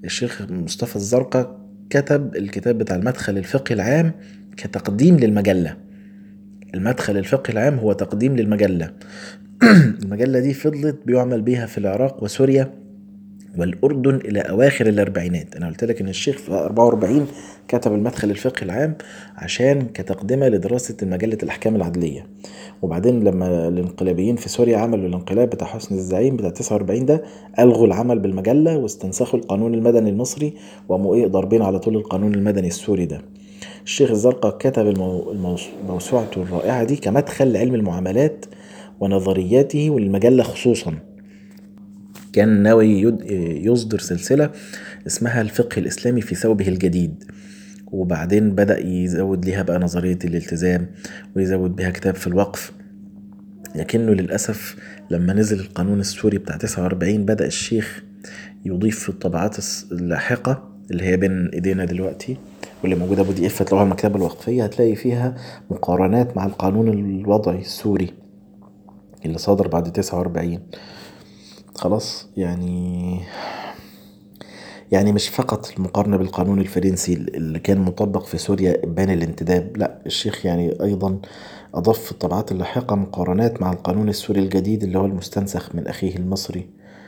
الشيخ مصطفى الزرقاء كتب الكتاب بتاع المدخل الفقهي العام كتقديم للمجلة المدخل الفقهي العام هو تقديم للمجلة المجلة دي فضلت بيعمل بيها في العراق وسوريا والأردن إلى أواخر الأربعينات أنا قلت لك إن الشيخ في 44 كتب المدخل الفقهي العام عشان كتقدمة لدراسة مجلة الأحكام العدلية وبعدين لما الانقلابيين في سوريا عملوا الانقلاب بتاع حسن الزعيم بتاع 49 ده ألغوا العمل بالمجلة واستنسخوا القانون المدني المصري وقاموا إيه ضاربين على طول القانون المدني السوري ده الشيخ الزرقاء كتب المو... موسوعته الرائعة دي كمدخل لعلم المعاملات ونظرياته والمجلة خصوصا كان ناوي يصدر سلسلة اسمها الفقه الإسلامي في ثوبه الجديد وبعدين بدأ يزود ليها بقى نظرية الالتزام ويزود بها كتاب في الوقف لكنه للأسف لما نزل القانون السوري بتاع 49 بدأ الشيخ يضيف في الطبعات اللاحقة اللي هي بين ايدينا دلوقتي واللي موجودة بودي اف تلاقوها المكتبة الوقفية هتلاقي فيها مقارنات مع القانون الوضعي السوري اللي صدر بعد 49 خلاص يعني يعني مش فقط المقارنة بالقانون الفرنسي اللي كان مطبق في سوريا إبان الانتداب لا الشيخ يعني أيضا أضاف في الطبعات اللاحقة مقارنات مع القانون السوري الجديد اللي هو المستنسخ من أخيه المصري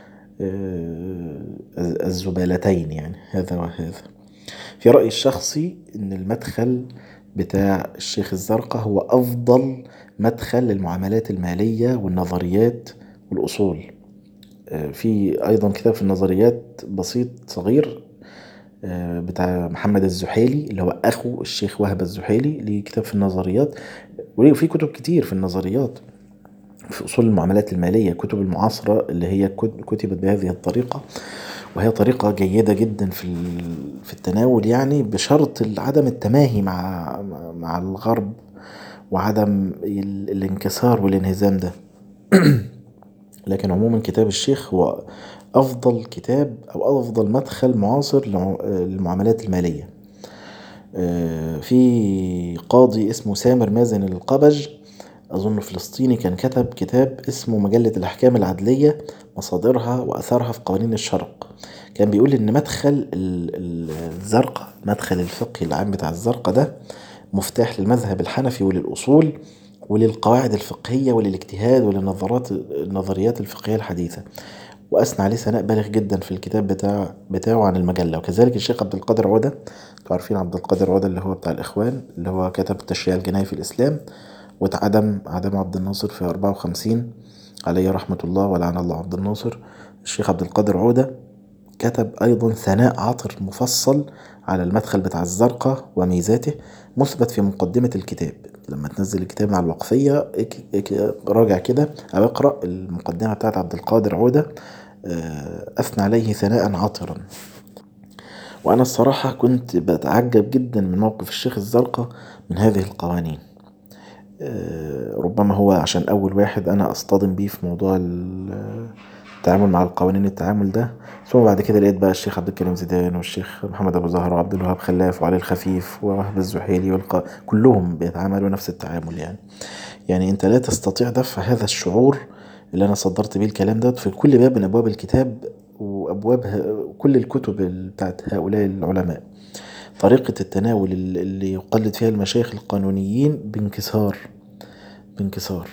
الزبالتين يعني هذا وهذا في رأيي الشخصي إن المدخل بتاع الشيخ الزرقاء هو أفضل مدخل للمعاملات المالية والنظريات والأصول في أيضا كتاب في النظريات بسيط صغير بتاع محمد الزحيلي اللي هو أخو الشيخ وهب الزحيلي ليه كتاب في النظريات وفي كتب كتير في النظريات في أصول المعاملات المالية كتب المعاصرة اللي هي كتبت بهذه الطريقة وهي طريقة جيدة جدا في في التناول يعني بشرط عدم التماهي مع مع الغرب وعدم الانكسار والانهزام ده لكن عموما كتاب الشيخ هو أفضل كتاب أو أفضل مدخل معاصر للمعاملات المالية في قاضي اسمه سامر مازن القبج أظن فلسطيني كان كتب كتاب اسمه مجلة الأحكام العدلية مصادرها وأثرها في قوانين الشرق كان بيقول إن مدخل الزرقاء مدخل الفقه العام بتاع الزرقاء ده مفتاح للمذهب الحنفي وللأصول وللقواعد الفقهية وللاجتهاد وللنظرات النظريات الفقهية الحديثة وأثنى عليه ثناء بالغ جدا في الكتاب بتاع بتاعه عن المجلة وكذلك الشيخ عبد القادر عودة انتوا عارفين عبد القادر عودة اللي هو بتاع الإخوان اللي هو كتب التشريع الجنائي في الإسلام واتعدم عدم عبد الناصر في 54 عليه رحمة الله ولعن الله عبد الناصر الشيخ عبد القادر عودة كتب أيضا ثناء عطر مفصل على المدخل بتاع الزرقاء وميزاته مثبت في مقدمة الكتاب لما تنزل الكتاب مع الوقفية راجع كده أو اقرأ المقدمة بتاعت عبد القادر عودة أثنى عليه ثناء عطرا وأنا الصراحة كنت بتعجب جدا من موقف الشيخ الزرقاء من هذه القوانين ربما هو عشان أول واحد أنا أصطدم بيه في موضوع التعامل مع القوانين التعامل ده ثم بعد كده لقيت بقى الشيخ عبد الكريم زيدان والشيخ محمد أبو زهر وعبد الوهاب خلاف وعلي الخفيف ووهب الزحيلي والق... كلهم بيتعاملوا نفس التعامل يعني يعني أنت لا تستطيع دفع هذا الشعور اللي أنا صدرت بيه الكلام ده في كل باب من أبواب الكتاب وأبواب كل الكتب بتاعت هؤلاء العلماء طريقة التناول اللي يقلد فيها المشايخ القانونيين بانكسار بانكسار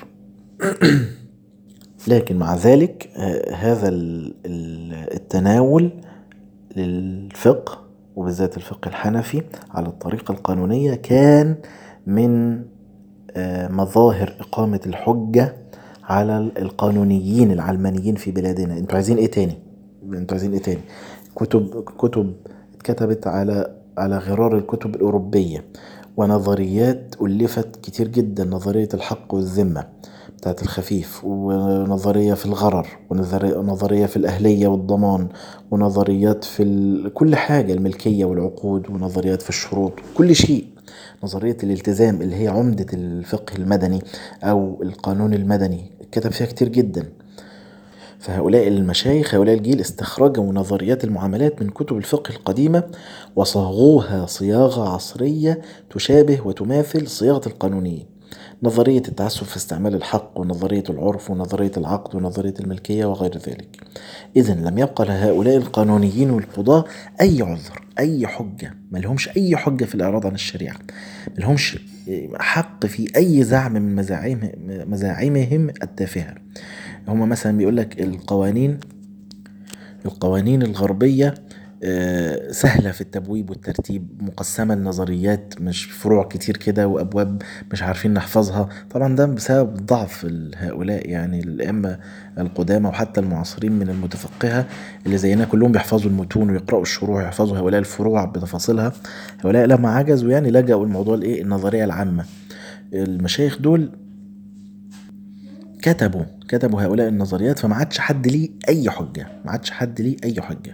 لكن مع ذلك هذا التناول للفقه وبالذات الفقه الحنفي على الطريقة القانونية كان من مظاهر إقامة الحجة على القانونيين العلمانيين في بلادنا انتوا عايزين ايه تاني انتوا عايزين ايه تاني كتب كتب اتكتبت على على غرار الكتب الأوروبية ونظريات ألفت كتير جدا نظرية الحق والذمة بتاعت الخفيف ونظرية في الغرر ونظرية في الأهلية والضمان ونظريات في كل حاجة الملكية والعقود ونظريات في الشروط كل شيء نظرية الالتزام اللي هي عمدة الفقه المدني أو القانون المدني كتب فيها كتير جدا فهؤلاء المشايخ هؤلاء الجيل استخرجوا نظريات المعاملات من كتب الفقه القديمة وصاغوها صياغة عصرية تشابه وتماثل صياغة القانونيين نظرية التعسف في استعمال الحق ونظرية العرف ونظرية العقد ونظرية الملكية وغير ذلك إذا لم يبقى لهؤلاء القانونيين والقضاة أي عذر أي حجة ما لهمش أي حجة في الإعراض عن الشريعة ما لهمش حق في أي زعم من مزاعم مزاعمهم التافهة هما مثلا بيقول لك القوانين القوانين الغربية آه، سهلة في التبويب والترتيب مقسمة لنظريات مش فروع كتير كده وأبواب مش عارفين نحفظها طبعا ده بسبب ضعف هؤلاء يعني الأئمة القدامى وحتى المعاصرين من المتفقهة اللي زينا كلهم بيحفظوا المتون ويقرأوا الشروح ويحفظوا هؤلاء الفروع بتفاصيلها هؤلاء لما عجزوا يعني لجأوا الموضوع الإيه النظرية العامة المشايخ دول كتبوا كتبوا هؤلاء النظريات فما عادش حد ليه أي حجة ما عادش حد ليه أي حجة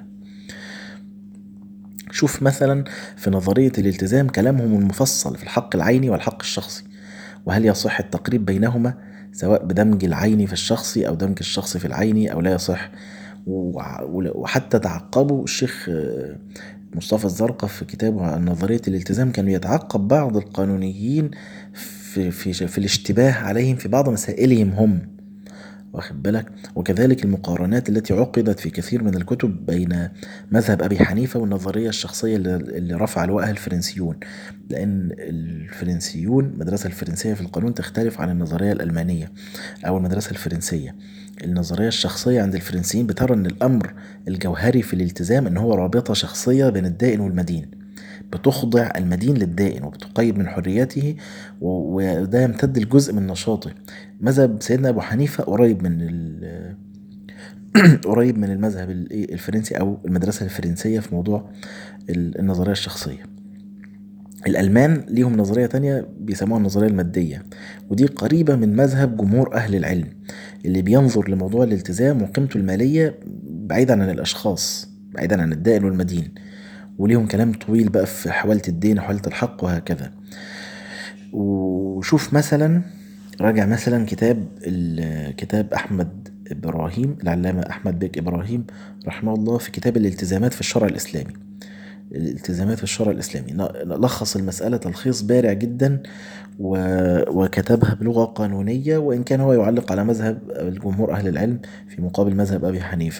شوف مثلا في نظرية الالتزام كلامهم المفصل في الحق العيني والحق الشخصي وهل يصح التقريب بينهما سواء بدمج العيني في الشخصي أو دمج الشخصي في العيني أو لا يصح وحتى تعقبوا الشيخ مصطفى الزرقاء في كتابه عن نظرية الالتزام كانوا يتعقب بعض القانونيين في, في, في الاشتباه عليهم في بعض مسائلهم هم واخد بالك وكذلك المقارنات التي عقدت في كثير من الكتب بين مذهب أبي حنيفة والنظرية الشخصية اللي رفع لواءها الفرنسيون لأن الفرنسيون المدرسة الفرنسية في القانون تختلف عن النظرية الألمانية أو المدرسة الفرنسية النظرية الشخصية عند الفرنسيين بترى أن الأمر الجوهري في الالتزام أن هو رابطة شخصية بين الدائن والمدين بتخضع المدين للدائن وبتقيد من حريته وده يمتد لجزء من نشاطه مذهب سيدنا أبو حنيفة قريب من قريب من المذهب الفرنسي أو المدرسة الفرنسية في موضوع النظرية الشخصية الألمان ليهم نظرية تانية بيسموها النظرية المادية ودي قريبة من مذهب جمهور أهل العلم اللي بينظر لموضوع الالتزام وقيمته المالية بعيدا عن الأشخاص بعيدا عن الدائن والمدين وليهم كلام طويل بقى في حوالة الدين وحوالة الحق وهكذا وشوف مثلا راجع مثلا كتاب كتاب أحمد إبراهيم العلامة أحمد بيك إبراهيم رحمه الله في كتاب الالتزامات في الشرع الإسلامي الالتزامات في الشرع الإسلامي لخص المسألة تلخيص بارع جدا وكتبها بلغة قانونية وإن كان هو يعلق على مذهب الجمهور أهل العلم في مقابل مذهب أبي حنيفة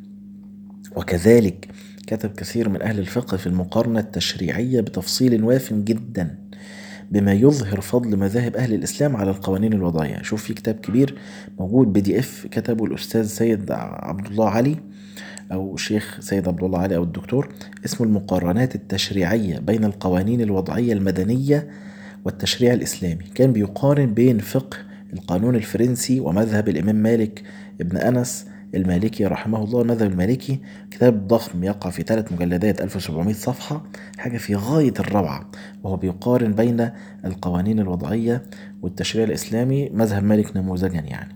وكذلك كتب كثير من أهل الفقه في المقارنة التشريعية بتفصيل واف جدا بما يظهر فضل مذاهب أهل الإسلام على القوانين الوضعية شوف في كتاب كبير موجود بي دي اف كتبه الأستاذ سيد عبد الله علي أو الشيخ سيد عبد الله علي أو الدكتور اسمه المقارنات التشريعية بين القوانين الوضعية المدنية والتشريع الإسلامي كان بيقارن بين فقه القانون الفرنسي ومذهب الإمام مالك ابن أنس المالكي رحمه الله المذهب المالكي كتاب ضخم يقع في ثلاث مجلدات 1700 صفحة حاجة في غاية الروعة وهو بيقارن بين القوانين الوضعية والتشريع الإسلامي مذهب مالك نموذجا يعني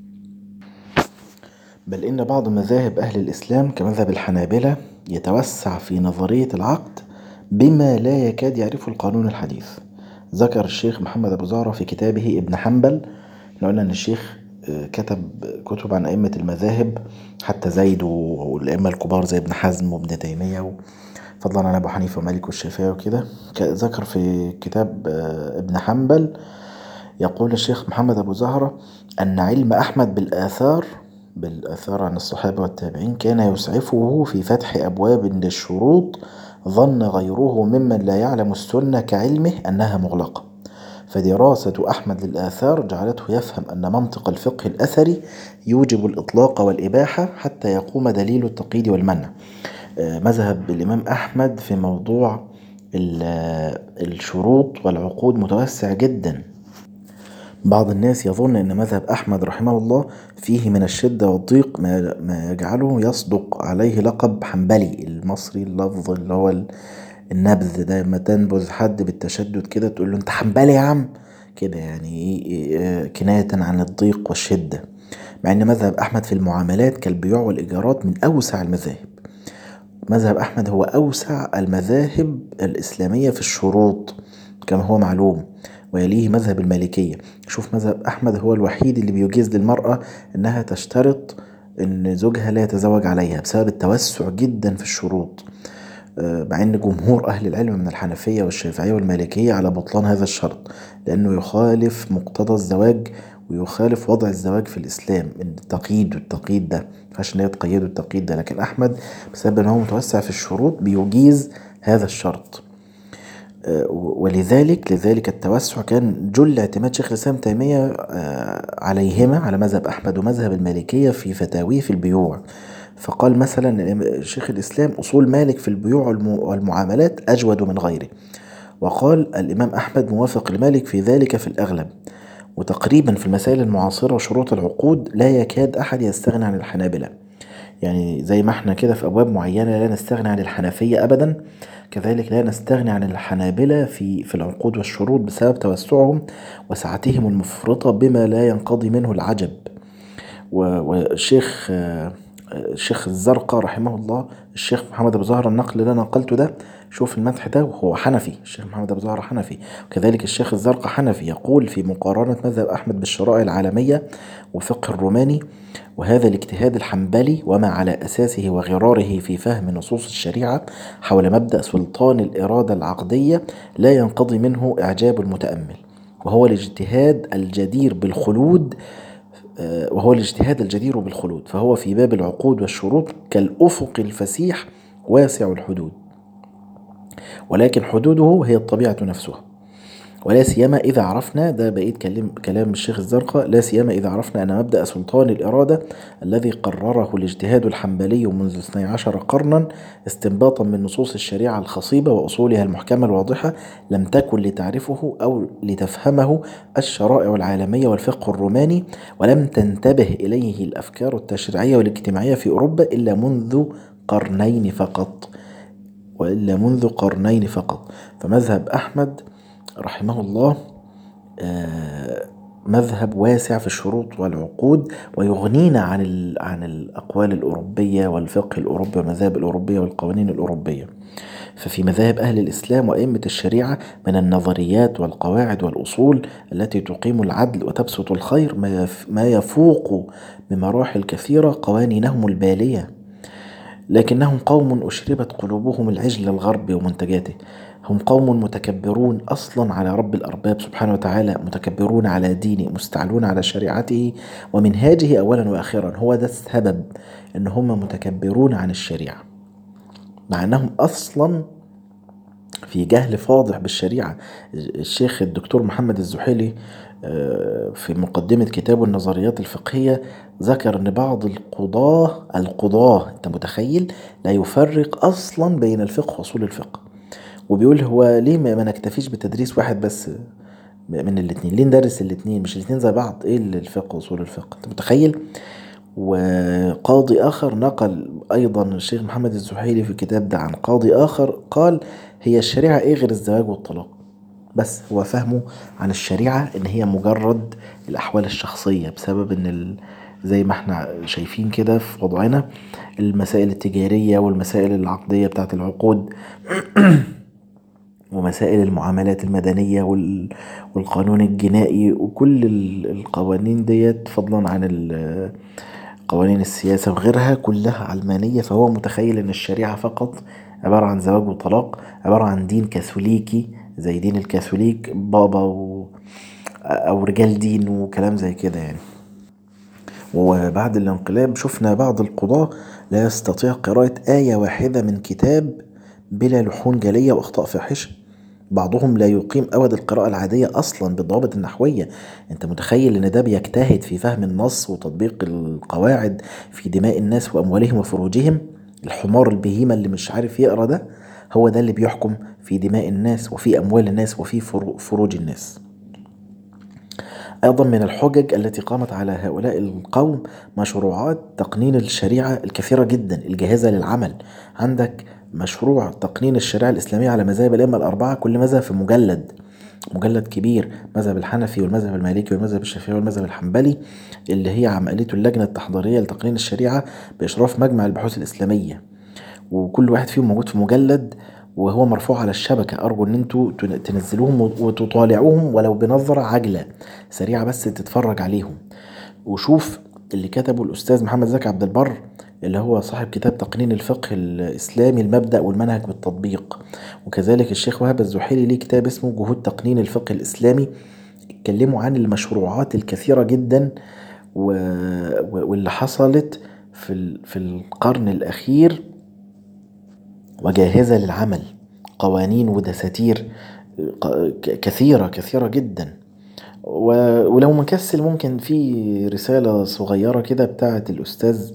بل إن بعض مذاهب أهل الإسلام كمذهب الحنابلة يتوسع في نظرية العقد بما لا يكاد يعرفه القانون الحديث ذكر الشيخ محمد أبو زهرة في كتابه ابن حنبل احنا قلنا إن الشيخ كتب كتب عن أئمة المذاهب حتى زيد والأئمة الكبار زي ابن حزم وابن تيمية فضلا عن أبو حنيفة ومالك والشافعي وكده ذكر في كتاب آه، ابن حنبل يقول الشيخ محمد أبو زهرة أن علم أحمد بالآثار بالآثار عن الصحابة والتابعين كان يسعفه في فتح أبواب للشروط ظن غيره ممن لا يعلم السنة كعلمه أنها مغلقة فدراسة أحمد للآثار جعلته يفهم أن منطق الفقه الأثري يوجب الإطلاق والإباحة حتى يقوم دليل التقييد والمنع آه، مذهب الإمام أحمد في موضوع الشروط والعقود متوسع جدا بعض الناس يظن أن مذهب أحمد رحمه الله فيه من الشدة والضيق ما يجعله يصدق عليه لقب حنبلي المصري اللفظ اللي هو النبذ ده لما تنبذ حد بالتشدد كده تقول له انت حنبلي يا عم كده يعني إيه، إيه، كناية عن الضيق والشدة مع ان مذهب احمد في المعاملات كالبيوع والايجارات من اوسع المذاهب مذهب احمد هو اوسع المذاهب الاسلامية في الشروط كما هو معلوم ويليه مذهب المالكية شوف مذهب أحمد هو الوحيد اللي بيجيز للمرأة إنها تشترط إن زوجها لا يتزوج عليها بسبب التوسع جدا في الشروط مع ان جمهور اهل العلم من الحنفية والشافعية والمالكية على بطلان هذا الشرط لانه يخالف مقتضى الزواج ويخالف وضع الزواج في الاسلام التقييد والتقييد ده مينفعش ان هي تقيده التقييد ده لكن احمد بسبب ان هو متوسع في الشروط بيجيز هذا الشرط ولذلك لذلك التوسع كان جل اعتماد شيخ الاسلام تيمية عليهما على مذهب احمد ومذهب المالكية في فتاويه في البيوع فقال مثلا شيخ الاسلام اصول مالك في البيوع والمعاملات اجود من غيره وقال الامام احمد موافق لمالك في ذلك في الاغلب وتقريبا في المسائل المعاصرة وشروط العقود لا يكاد احد يستغنى عن الحنابلة يعني زي ما احنا كده في ابواب معينة لا نستغني عن الحنفية ابدا كذلك لا نستغني عن الحنابلة في في العقود والشروط بسبب توسعهم وسعتهم المفرطة بما لا ينقضي منه العجب والشيخ الشيخ الزرقاء رحمه الله الشيخ محمد ابو زهره النقل اللي انا نقلته ده شوف المدح ده وهو حنفي الشيخ محمد ابو زهره حنفي وكذلك الشيخ الزرقاء حنفي يقول في مقارنة مذهب احمد بالشرائع العالمية وفقه الروماني وهذا الاجتهاد الحنبلي وما على اساسه وغراره في فهم نصوص الشريعة حول مبدأ سلطان الارادة العقدية لا ينقضي منه اعجاب المتأمل وهو الاجتهاد الجدير بالخلود وهو الاجتهاد الجدير بالخلود فهو في باب العقود والشروط كالأفق الفسيح واسع الحدود ولكن حدوده هي الطبيعة نفسها ولا سيما إذا عرفنا ده بقيت كلام, كلام الشيخ الزرقاء لا سيما إذا عرفنا أن مبدأ سلطان الإرادة الذي قرره الاجتهاد الحنبلي منذ 12 قرنا استنباطا من نصوص الشريعة الخصيبة وأصولها المحكمة الواضحة لم تكن لتعرفه أو لتفهمه الشرائع العالمية والفقه الروماني ولم تنتبه إليه الأفكار التشريعية والاجتماعية في أوروبا إلا منذ قرنين فقط وإلا منذ قرنين فقط فمذهب أحمد رحمه الله مذهب واسع في الشروط والعقود ويغنينا عن عن الاقوال الاوروبيه والفقه الاوروبي والمذاهب الاوروبيه والقوانين الاوروبيه ففي مذاهب اهل الاسلام وائمه الشريعه من النظريات والقواعد والاصول التي تقيم العدل وتبسط الخير ما يفوق بمراحل كثيره قوانينهم الباليه لكنهم قوم اشربت قلوبهم العجل الغرب ومنتجاته هم قوم متكبرون اصلا على رب الارباب سبحانه وتعالى متكبرون على دينه مستعلون على شريعته ومنهاجه اولا واخرا هو ده السبب ان هم متكبرون عن الشريعه مع انهم اصلا في جهل فاضح بالشريعه الشيخ الدكتور محمد الزحيلي في مقدمة كتابه النظريات الفقهية ذكر أن بعض القضاة القضاة أنت متخيل لا يفرق أصلا بين الفقه وأصول الفقه وبيقول هو ليه ما نكتفيش بتدريس واحد بس من الاتنين ليه ندرس الاتنين مش الاتنين زي بعض ايه الفقه واصول الفقه انت متخيل وقاضي اخر نقل ايضا الشيخ محمد الزحيلي في الكتاب ده عن قاضي اخر قال هي الشريعه ايه غير الزواج والطلاق بس هو فهمه عن الشريعه ان هي مجرد الاحوال الشخصيه بسبب ان ال... زي ما احنا شايفين كده في وضعنا المسائل التجاريه والمسائل العقديه بتاعت العقود ومسائل المعاملات المدنية والقانون الجنائي وكل القوانين ديت فضلا عن قوانين السياسة وغيرها كلها علمانية فهو متخيل ان الشريعة فقط عبارة عن زواج وطلاق عبارة عن دين كاثوليكي زي دين الكاثوليك بابا و او رجال دين وكلام زي كده يعني وبعد الانقلاب شفنا بعض القضاة لا يستطيع قراءة آية واحدة من كتاب بلا لحون جلية وأخطاء فاحشة بعضهم لا يقيم أود القراءة العادية أصلا بالضوابط النحوية أنت متخيل أن ده بيجتهد في فهم النص وتطبيق القواعد في دماء الناس وأموالهم وفروجهم الحمار البهيمة اللي مش عارف يقرأ ده هو ده اللي بيحكم في دماء الناس وفي أموال الناس وفي فروج الناس أيضا من الحجج التي قامت على هؤلاء القوم مشروعات تقنين الشريعة الكثيرة جدا الجاهزة للعمل عندك مشروع تقنين الشريعة الإسلامية على مذاهب الأئمة الأربعة كل مذهب في مجلد مجلد كبير مذهب الحنفي والمذهب المالكي والمذهب الشافعي والمذهب الحنبلي اللي هي عملته اللجنة التحضيرية لتقنين الشريعة بإشراف مجمع البحوث الإسلامية وكل واحد فيهم موجود في مجلد وهو مرفوع على الشبكة أرجو إن انتوا تنزلوهم وتطالعوهم ولو بنظرة عاجلة سريعة بس تتفرج عليهم وشوف اللي كتبه الأستاذ محمد زكي عبد البر اللي هو صاحب كتاب تقنين الفقه الإسلامي المبدأ والمنهج بالتطبيق وكذلك الشيخ وهب الزحيلي ليه كتاب اسمه جهود تقنين الفقه الإسلامي اتكلموا عن المشروعات الكثيرة جدا واللي حصلت في في القرن الأخير وجاهزة للعمل قوانين ودساتير كثيرة كثيرة جدا ولو مكسل ممكن في رسالة صغيرة كده بتاعة الأستاذ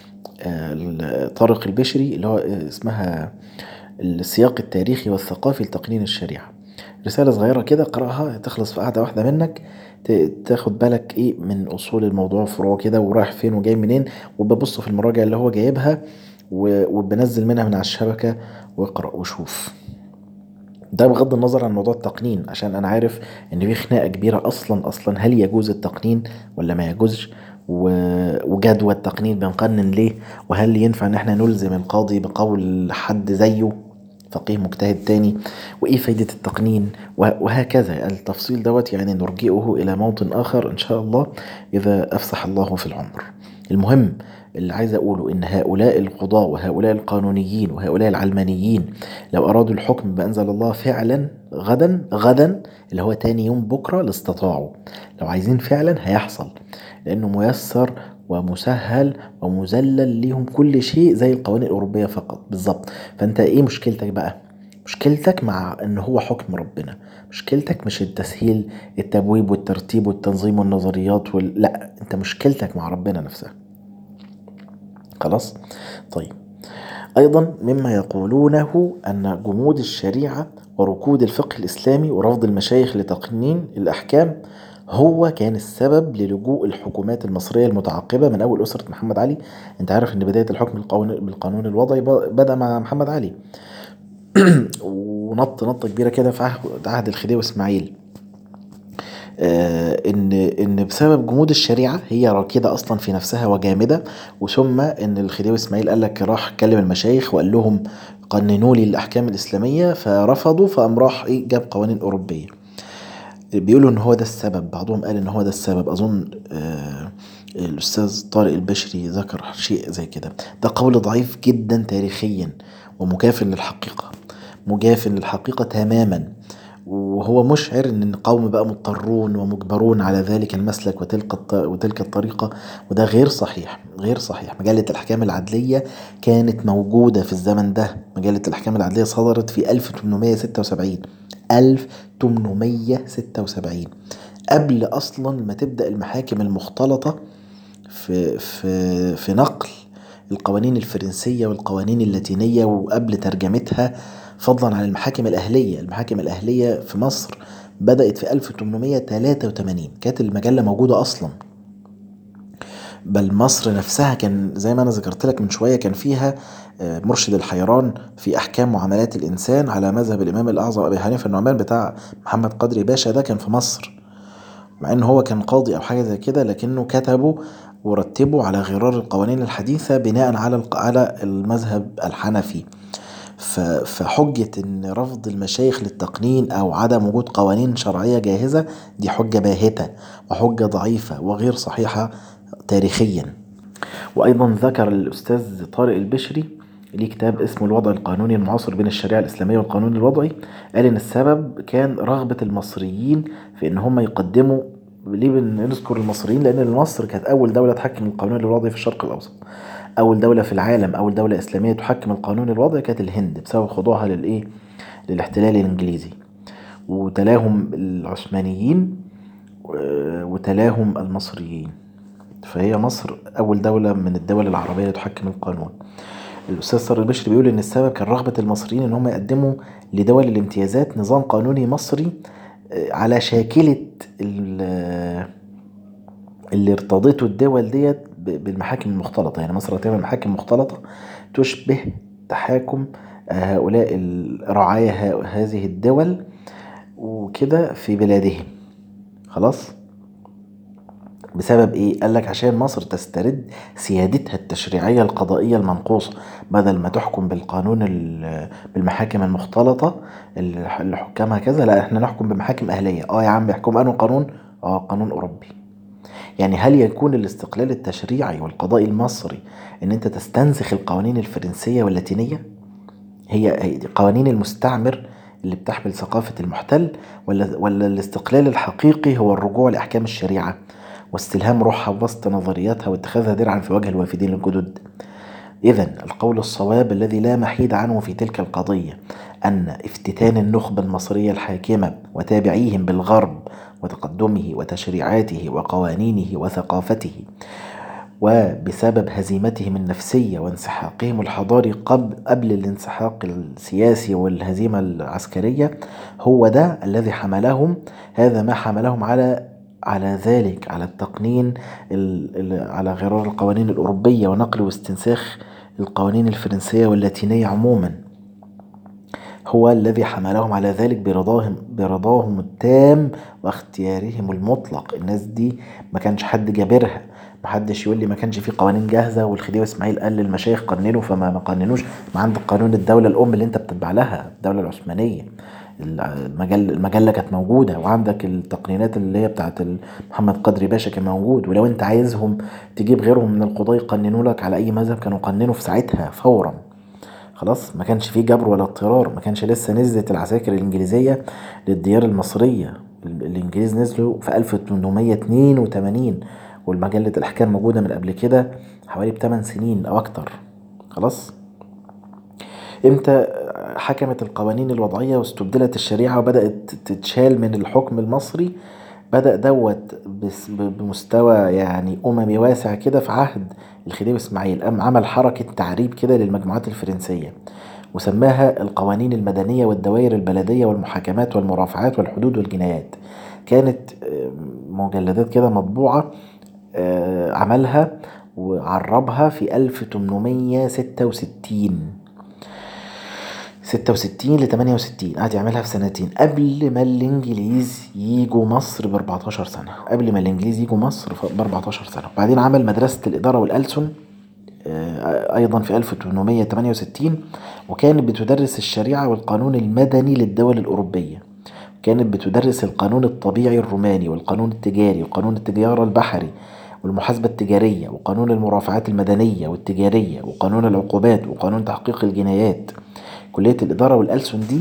آه، طارق البشري اللي هو اسمها السياق التاريخي والثقافي لتقنين الشريعة رسالة صغيرة كده اقرأها تخلص في قعدة واحدة منك تاخد بالك ايه من اصول الموضوع فروع كده ورايح فين وجاي منين وببص في المراجع اللي هو جايبها وبنزل منها من على الشبكة واقرأ وشوف ده بغض النظر عن موضوع التقنين عشان انا عارف ان في خناقة كبيرة اصلا اصلا هل يجوز التقنين ولا ما يجوزش وجدوى التقنين بنقنن ليه وهل ينفع ان احنا نلزم القاضي بقول حد زيه فقيه مجتهد تاني وايه فايدة التقنين وهكذا التفصيل دوت يعني نرجئه الى موطن اخر ان شاء الله اذا افسح الله في العمر المهم اللي عايز اقوله ان هؤلاء القضاة وهؤلاء القانونيين وهؤلاء العلمانيين لو ارادوا الحكم بانزل الله فعلا غدا غدا اللي هو تاني يوم بكرة لاستطاعوا لو عايزين فعلا هيحصل لانه ميسر ومسهل ومذلل ليهم كل شيء زي القوانين الأوروبية فقط بالظبط فأنت إيه مشكلتك بقى؟ مشكلتك مع ان هو حكم ربنا مشكلتك مش التسهيل التبويب والترتيب والتنظيم والنظريات وال... لا انت مشكلتك مع ربنا نفسها خلاص طيب ايضا مما يقولونه ان جمود الشريعه وركود الفقه الاسلامي ورفض المشايخ لتقنين الاحكام هو كان السبب للجوء الحكومات المصرية المتعاقبة من أول أسرة محمد علي أنت عارف أن بداية الحكم بالقانون الوضعي بدأ مع محمد علي ونط نطة كبيرة كده في عهد الخديوي إسماعيل آه ان ان بسبب جمود الشريعه هي راكده اصلا في نفسها وجامده وثم ان الخديوي اسماعيل قال لك راح كلم المشايخ وقال لهم قننوا لي الاحكام الاسلاميه فرفضوا فقام راح ايه جاب قوانين اوروبيه بيقولوا ان هو ده السبب بعضهم قال ان هو ده السبب اظن آه الاستاذ طارق البشري ذكر شيء زي كده ده قول ضعيف جدا تاريخيا ومكافٍ للحقيقه مجاف للحقيقه تماما وهو مشعر ان القوم بقى مضطرون ومجبرون على ذلك المسلك وتلك وتلك الطريقه وده غير صحيح غير صحيح مجله الاحكام العدليه كانت موجوده في الزمن ده مجله الاحكام العدليه صدرت في 1876 1876 قبل اصلا ما تبدا المحاكم المختلطه في في في نقل القوانين الفرنسيه والقوانين اللاتينيه وقبل ترجمتها فضلا عن المحاكم الاهليه المحاكم الاهليه في مصر بدات في 1883 كانت المجله موجوده اصلا بل مصر نفسها كان زي ما انا ذكرت لك من شويه كان فيها آه، مرشد الحيران في احكام معاملات الانسان على مذهب الامام الاعظم ابي حنيفه النعمان بتاع محمد قدري باشا ده كان في مصر مع ان هو كان قاضي او حاجه زي كده لكنه كتبه ورتبه على غرار القوانين الحديثه بناء على على المذهب الحنفي فحجة إن رفض المشايخ للتقنين أو عدم وجود قوانين شرعية جاهزة دي حجة باهتة وحجة ضعيفة وغير صحيحة تاريخيا وأيضا ذكر الأستاذ طارق البشري ليه كتاب اسمه الوضع القانوني المعاصر بين الشريعة الإسلامية والقانون الوضعي قال إن السبب كان رغبة المصريين في إن هم يقدموا ليه بنذكر المصريين لأن مصر كانت أول دولة تحكم القانون الوضعي في الشرق الأوسط أول دولة في العالم أول دولة إسلامية تحكم القانون الوضعي كانت الهند بسبب خضوعها للإيه للاحتلال الإنجليزي وتلاهم العثمانيين وتلاهم المصريين فهي مصر أول دولة من الدول العربية اللي تحكم القانون الأستاذ صار البشري بيقول إن السبب كان رغبة المصريين إن هم يقدموا لدول الامتيازات نظام قانوني مصري آه، على شاكلة اللي ارتضته الدول ديت بالمحاكم المختلطة يعني مصر هتعمل محاكم مختلطة تشبه تحاكم هؤلاء رعايا هذه الدول وكده في بلادهم خلاص بسبب ايه قال لك عشان مصر تسترد سيادتها التشريعيه القضائيه المنقوصه بدل ما تحكم بالقانون بالمحاكم المختلطه اللي حكامها كذا لا احنا نحكم بمحاكم اهليه اه يا عم يحكم انه قانون اه قانون اوروبي يعني هل يكون الاستقلال التشريعي والقضائي المصري ان انت تستنسخ القوانين الفرنسية واللاتينية هي قوانين المستعمر اللي بتحمل ثقافة المحتل ولا, ولا الاستقلال الحقيقي هو الرجوع لأحكام الشريعة واستلهام روحها وسط نظرياتها واتخاذها درعا في وجه الوافدين الجدد إذا القول الصواب الذي لا محيد عنه في تلك القضية أن افتتان النخبة المصرية الحاكمة وتابعيهم بالغرب وتقدمه وتشريعاته وقوانينه وثقافته وبسبب هزيمتهم النفسية وانسحاقهم الحضاري قبل, قبل الانسحاق السياسي والهزيمة العسكرية هو ده الذي حملهم هذا ما حملهم على على ذلك على التقنين على غرار القوانين الأوروبية ونقل واستنساخ القوانين الفرنسية واللاتينية عموما هو الذي حملهم على ذلك برضاهم برضاهم التام واختيارهم المطلق الناس دي ما كانش حد جابرها محدش يقول لي ما كانش في قوانين جاهزه والخديوي اسماعيل قال للمشايخ قننوا فما ما قننوش ما عندك قانون الدوله الام اللي انت بتتبع لها الدوله العثمانيه المجله المجله كانت موجوده وعندك التقنينات اللي هي بتاعت محمد قدري باشا كان موجود ولو انت عايزهم تجيب غيرهم من القضاه يقننوا لك على اي مذهب كانوا قننوا في ساعتها فورا خلاص ما كانش فيه جبر ولا اضطرار ما كانش لسه نزلت العساكر الانجليزيه للديار المصريه الانجليز نزلوا في 1882 والمجلة الأحكام موجودة من قبل كده حوالي بثمان سنين أو أكتر خلاص امتى حكمت القوانين الوضعية واستبدلت الشريعة وبدأت تتشال من الحكم المصري بدأ دوت بمستوى يعني أممي واسع كده في عهد الخديوي إسماعيل قام عمل حركة تعريب كده للمجموعات الفرنسية وسماها القوانين المدنية والدوائر البلدية والمحاكمات والمرافعات والحدود والجنايات كانت مجلدات كده مطبوعة آه، عملها وعربها في 1866 66 ل 68 قعد يعملها في سنتين قبل ما الانجليز يجوا مصر ب 14 سنه قبل ما الانجليز يجوا مصر ب 14 سنه وبعدين عمل مدرسه الاداره والألسن آه، ايضا في 1868 وكانت بتدرس الشريعه والقانون المدني للدول الاوروبيه كانت بتدرس القانون الطبيعي الروماني والقانون التجاري وقانون التجاره البحري والمحاسبة التجارية وقانون المرافعات المدنية والتجارية وقانون العقوبات وقانون تحقيق الجنايات كلية الإدارة والألسن دي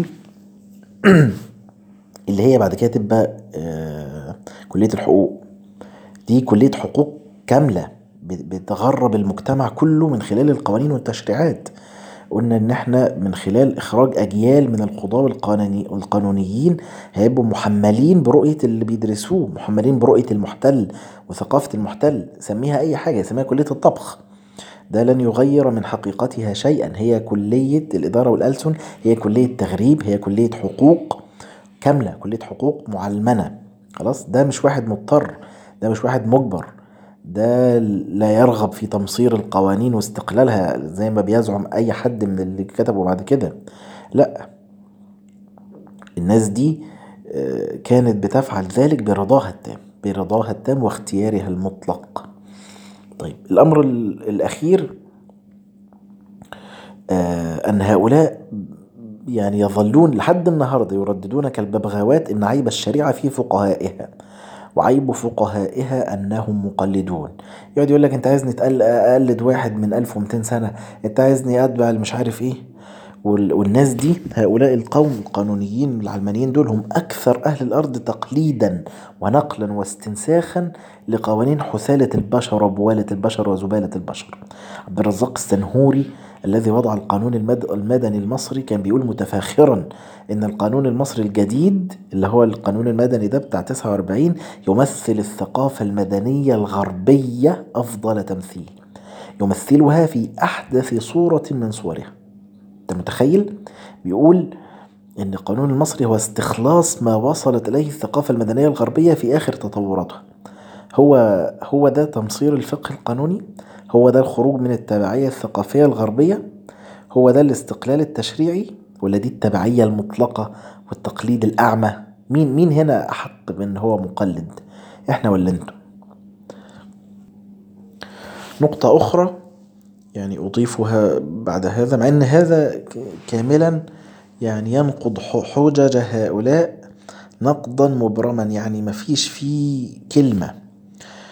اللي هي بعد كده تبقى آه، كلية الحقوق دي كلية حقوق كاملة بتغرب المجتمع كله من خلال القوانين والتشريعات قلنا ان احنا من خلال اخراج اجيال من القضاة والقانونيين هيبقوا محملين برؤية اللي بيدرسوه محملين برؤية المحتل وثقافة المحتل سميها اي حاجة سميها كلية الطبخ ده لن يغير من حقيقتها شيئا هي كلية الإدارة والألسن هي كلية تغريب هي كلية حقوق كاملة كلية حقوق معلمنة خلاص ده مش واحد مضطر ده مش واحد مجبر ده لا يرغب في تمصير القوانين واستقلالها زي ما بيزعم اي حد من اللي كتبوا بعد كده لا الناس دي آه، كانت بتفعل ذلك برضاها التام برضاها التام واختيارها المطلق طيب الامر الاخير آه، ان هؤلاء يعني يظلون لحد النهارده يرددون كالببغاوات ان عيب الشريعه في فقهائها وعيب فقهائها أنهم مقلدون يقعد يقول لك أنت عايزني أقلد واحد من 1200 سنة أنت عايزني أتبع مش عارف إيه والناس دي هؤلاء القوم القانونيين العلمانيين دول هم أكثر أهل الأرض تقليدا ونقلا واستنساخا لقوانين حثالة البشر وبوالة البشر وزبالة البشر عبد الرزاق السنهوري الذي وضع القانون المدني المصري كان بيقول متفاخرا ان القانون المصري الجديد اللي هو القانون المدني ده بتاع 49 يمثل الثقافة المدنية الغربية افضل تمثيل يمثلها في احدث صورة من صورها انت متخيل بيقول ان القانون المصري هو استخلاص ما وصلت اليه الثقافة المدنية الغربية في اخر تطوراتها هو هو ده تمصير الفقه القانوني هو ده الخروج من التبعية الثقافية الغربية هو ده الاستقلال التشريعي ولا دي التبعية المطلقة والتقليد الأعمى مين مين هنا أحق بأن هو مقلد إحنا ولا أنتم نقطة أخرى يعني أضيفها بعد هذا مع أن هذا كاملا يعني ينقض حجج هؤلاء نقضا مبرما يعني مفيش فيه كلمة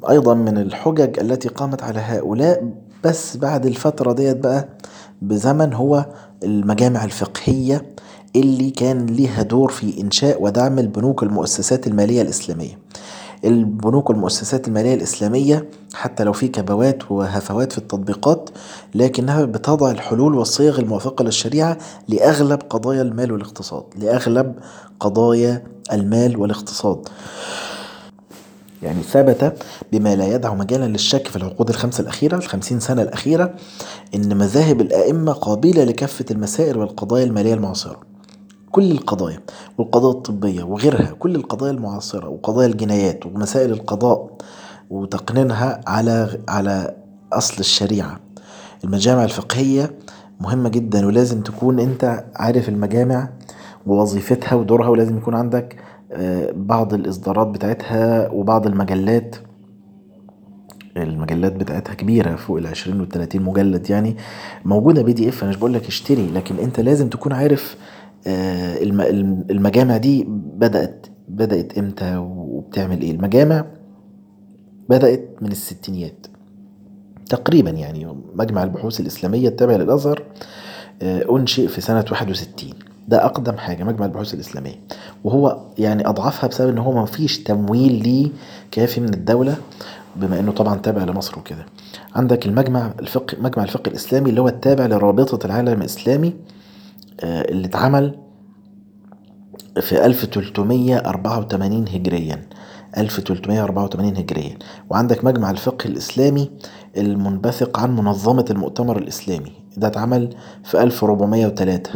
أيضا من الحجج التي قامت على هؤلاء بس بعد الفترة ديت بقى بزمن هو المجامع الفقهية اللي كان ليها دور في إنشاء ودعم البنوك المؤسسات المالية الإسلامية البنوك والمؤسسات المالية الإسلامية حتى لو في كبوات وهفوات في التطبيقات لكنها بتضع الحلول والصيغ الموافقة للشريعة لأغلب قضايا المال والاقتصاد لأغلب قضايا المال والاقتصاد يعني ثبت بما لا يدع مجالا للشك في العقود الخمسة الأخيرة الخمسين سنة الأخيرة إن مذاهب الأئمة قابلة لكافة المسائل والقضايا المالية المعاصرة كل القضايا والقضايا الطبية وغيرها كل القضايا المعاصرة وقضايا الجنايات ومسائل القضاء وتقنينها على على أصل الشريعة المجامع الفقهية مهمة جدا ولازم تكون أنت عارف المجامع ووظيفتها ودورها ولازم يكون عندك بعض الإصدارات بتاعتها وبعض المجلات المجلات بتاعتها كبيرة فوق العشرين والتلاتين مجلد يعني موجودة بي دي اف انا مش بقولك اشتري لكن انت لازم تكون عارف المجامع دي بدأت بدأت امتى وبتعمل ايه المجامع بدأت من الستينيات تقريبا يعني مجمع البحوث الإسلامية التابع للأزهر أنشئ في سنة واحد وستين ده أقدم حاجة مجمع البحوث الإسلامية وهو يعني أضعفها بسبب إن هو مفيش تمويل ليه كافي من الدولة بما إنه طبعا تابع لمصر وكده عندك المجمع الفقه مجمع الفقه الإسلامي اللي هو التابع لرابطة العالم الإسلامي اللي اتعمل في 1384 هجريا 1384 هجريا وعندك مجمع الفقه الإسلامي المنبثق عن منظمة المؤتمر الإسلامي ده اتعمل في 1403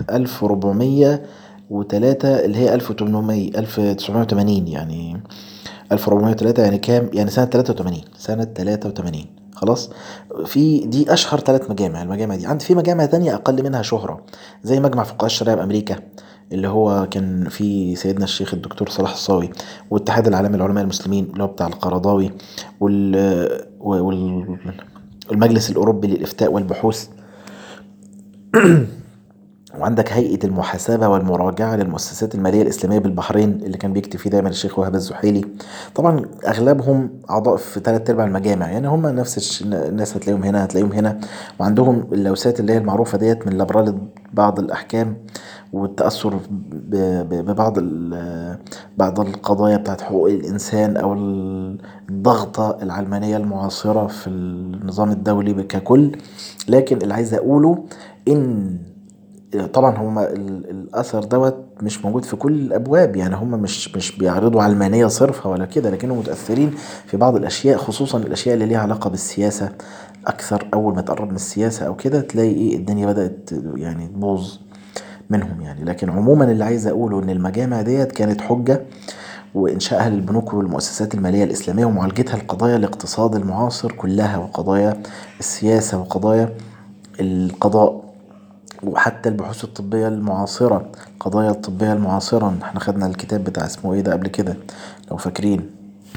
1403 اللي هي 1800 1980 يعني 1403 يعني كام يعني سنة 83 سنة 83 خلاص في دي اشهر ثلاث مجامع المجامع دي عند في مجامع تانية اقل منها شهرة زي مجمع فقهاء الشريعة بامريكا اللي هو كان في سيدنا الشيخ الدكتور صلاح الصاوي والاتحاد العالمي للعلماء المسلمين اللي هو بتاع القرضاوي وال والمجلس الاوروبي للافتاء والبحوث وعندك هيئة المحاسبة والمراجعة للمؤسسات المالية الإسلامية بالبحرين اللي كان بيكتب فيه دايما الشيخ وهاب الزحيلي طبعا أغلبهم أعضاء في ثلاث أرباع المجامع يعني هم نفس الناس هتلاقيهم هنا هتلاقيهم هنا وعندهم اللوسات اللي هي المعروفة ديت من لبرالة بعض الأحكام والتأثر ببعض بعض القضايا بتاعت حقوق الإنسان أو الضغطة العلمانية المعاصرة في النظام الدولي ككل لكن اللي عايز أقوله إن طبعا هم الاثر دوت مش موجود في كل الابواب يعني هم مش مش بيعرضوا علمانيه صرفه ولا كده لكنهم متاثرين في بعض الاشياء خصوصا الاشياء اللي ليها علاقه بالسياسه اكثر اول ما تقرب من السياسه او كده تلاقي ايه الدنيا بدات يعني تبوظ منهم يعني لكن عموما اللي عايز اقوله ان المجامع ديت كانت حجه وانشائها للبنوك والمؤسسات الماليه الاسلاميه ومعالجتها لقضايا الاقتصاد المعاصر كلها وقضايا السياسه وقضايا القضاء وحتى البحوث الطبية المعاصرة القضايا الطبية المعاصرة احنا خدنا الكتاب بتاع اسمه ايه ده قبل كده لو فاكرين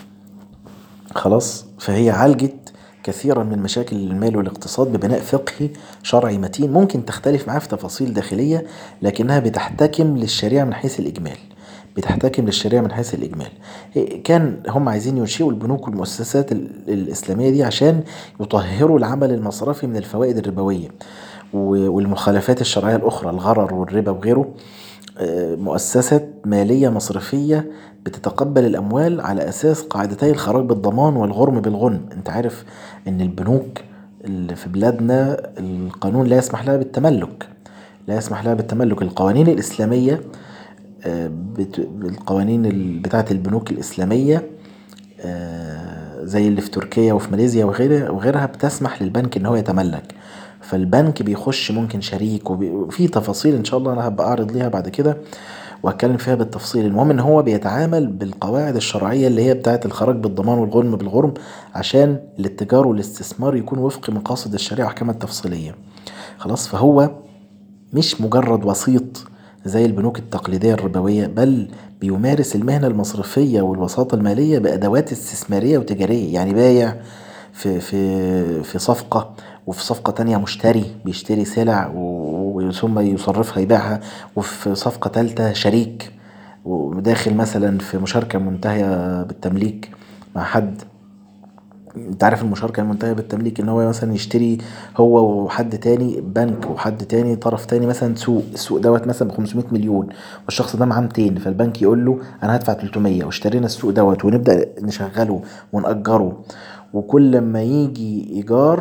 خلاص فهي عالجت كثيرا من مشاكل المال والاقتصاد ببناء فقهي شرعي متين ممكن تختلف معاه في تفاصيل داخلية لكنها بتحتكم للشريعة من حيث الإجمال بتحتكم للشريعة من حيث الإجمال كان هم عايزين ينشئوا البنوك والمؤسسات الإسلامية دي عشان يطهروا العمل المصرفي من الفوائد الربوية والمخالفات الشرعية الأخرى الغرر والربا وغيره مؤسسة مالية مصرفية بتتقبل الأموال على أساس قاعدتي الخراج بالضمان والغرم بالغنم أنت عارف أن البنوك اللي في بلادنا القانون لا يسمح لها بالتملك لا يسمح لها بالتملك القوانين الإسلامية القوانين بتاعة البنوك الإسلامية زي اللي في تركيا وفي ماليزيا وغيرها, وغيرها بتسمح للبنك ان هو يتملك فالبنك بيخش ممكن شريك وفي تفاصيل ان شاء الله انا هبقى اعرض ليها بعد كده وهتكلم فيها بالتفصيل المهم ان هو بيتعامل بالقواعد الشرعيه اللي هي بتاعه الخراج بالضمان والغرم بالغرم عشان الاتجار والاستثمار يكون وفق مقاصد الشريعه واحكامها التفصيليه خلاص فهو مش مجرد وسيط زي البنوك التقليديه الربويه بل بيمارس المهنه المصرفيه والوساطه الماليه بادوات استثماريه وتجاريه يعني بايع في في في صفقه وفي صفقة تانية مشتري بيشتري سلع وثم يصرفها يبيعها وفي صفقة تالتة شريك وداخل مثلا في مشاركة منتهية بالتمليك مع حد انت عارف المشاركة المنتهية بالتمليك ان هو مثلا يشتري هو وحد تاني بنك وحد تاني طرف تاني مثلا سوق السوق دوت مثلا ب 500 مليون والشخص ده معاه 200 فالبنك يقول له انا هدفع 300 واشترينا السوق دوت ونبدأ نشغله ونأجره وكل لما يجي ايجار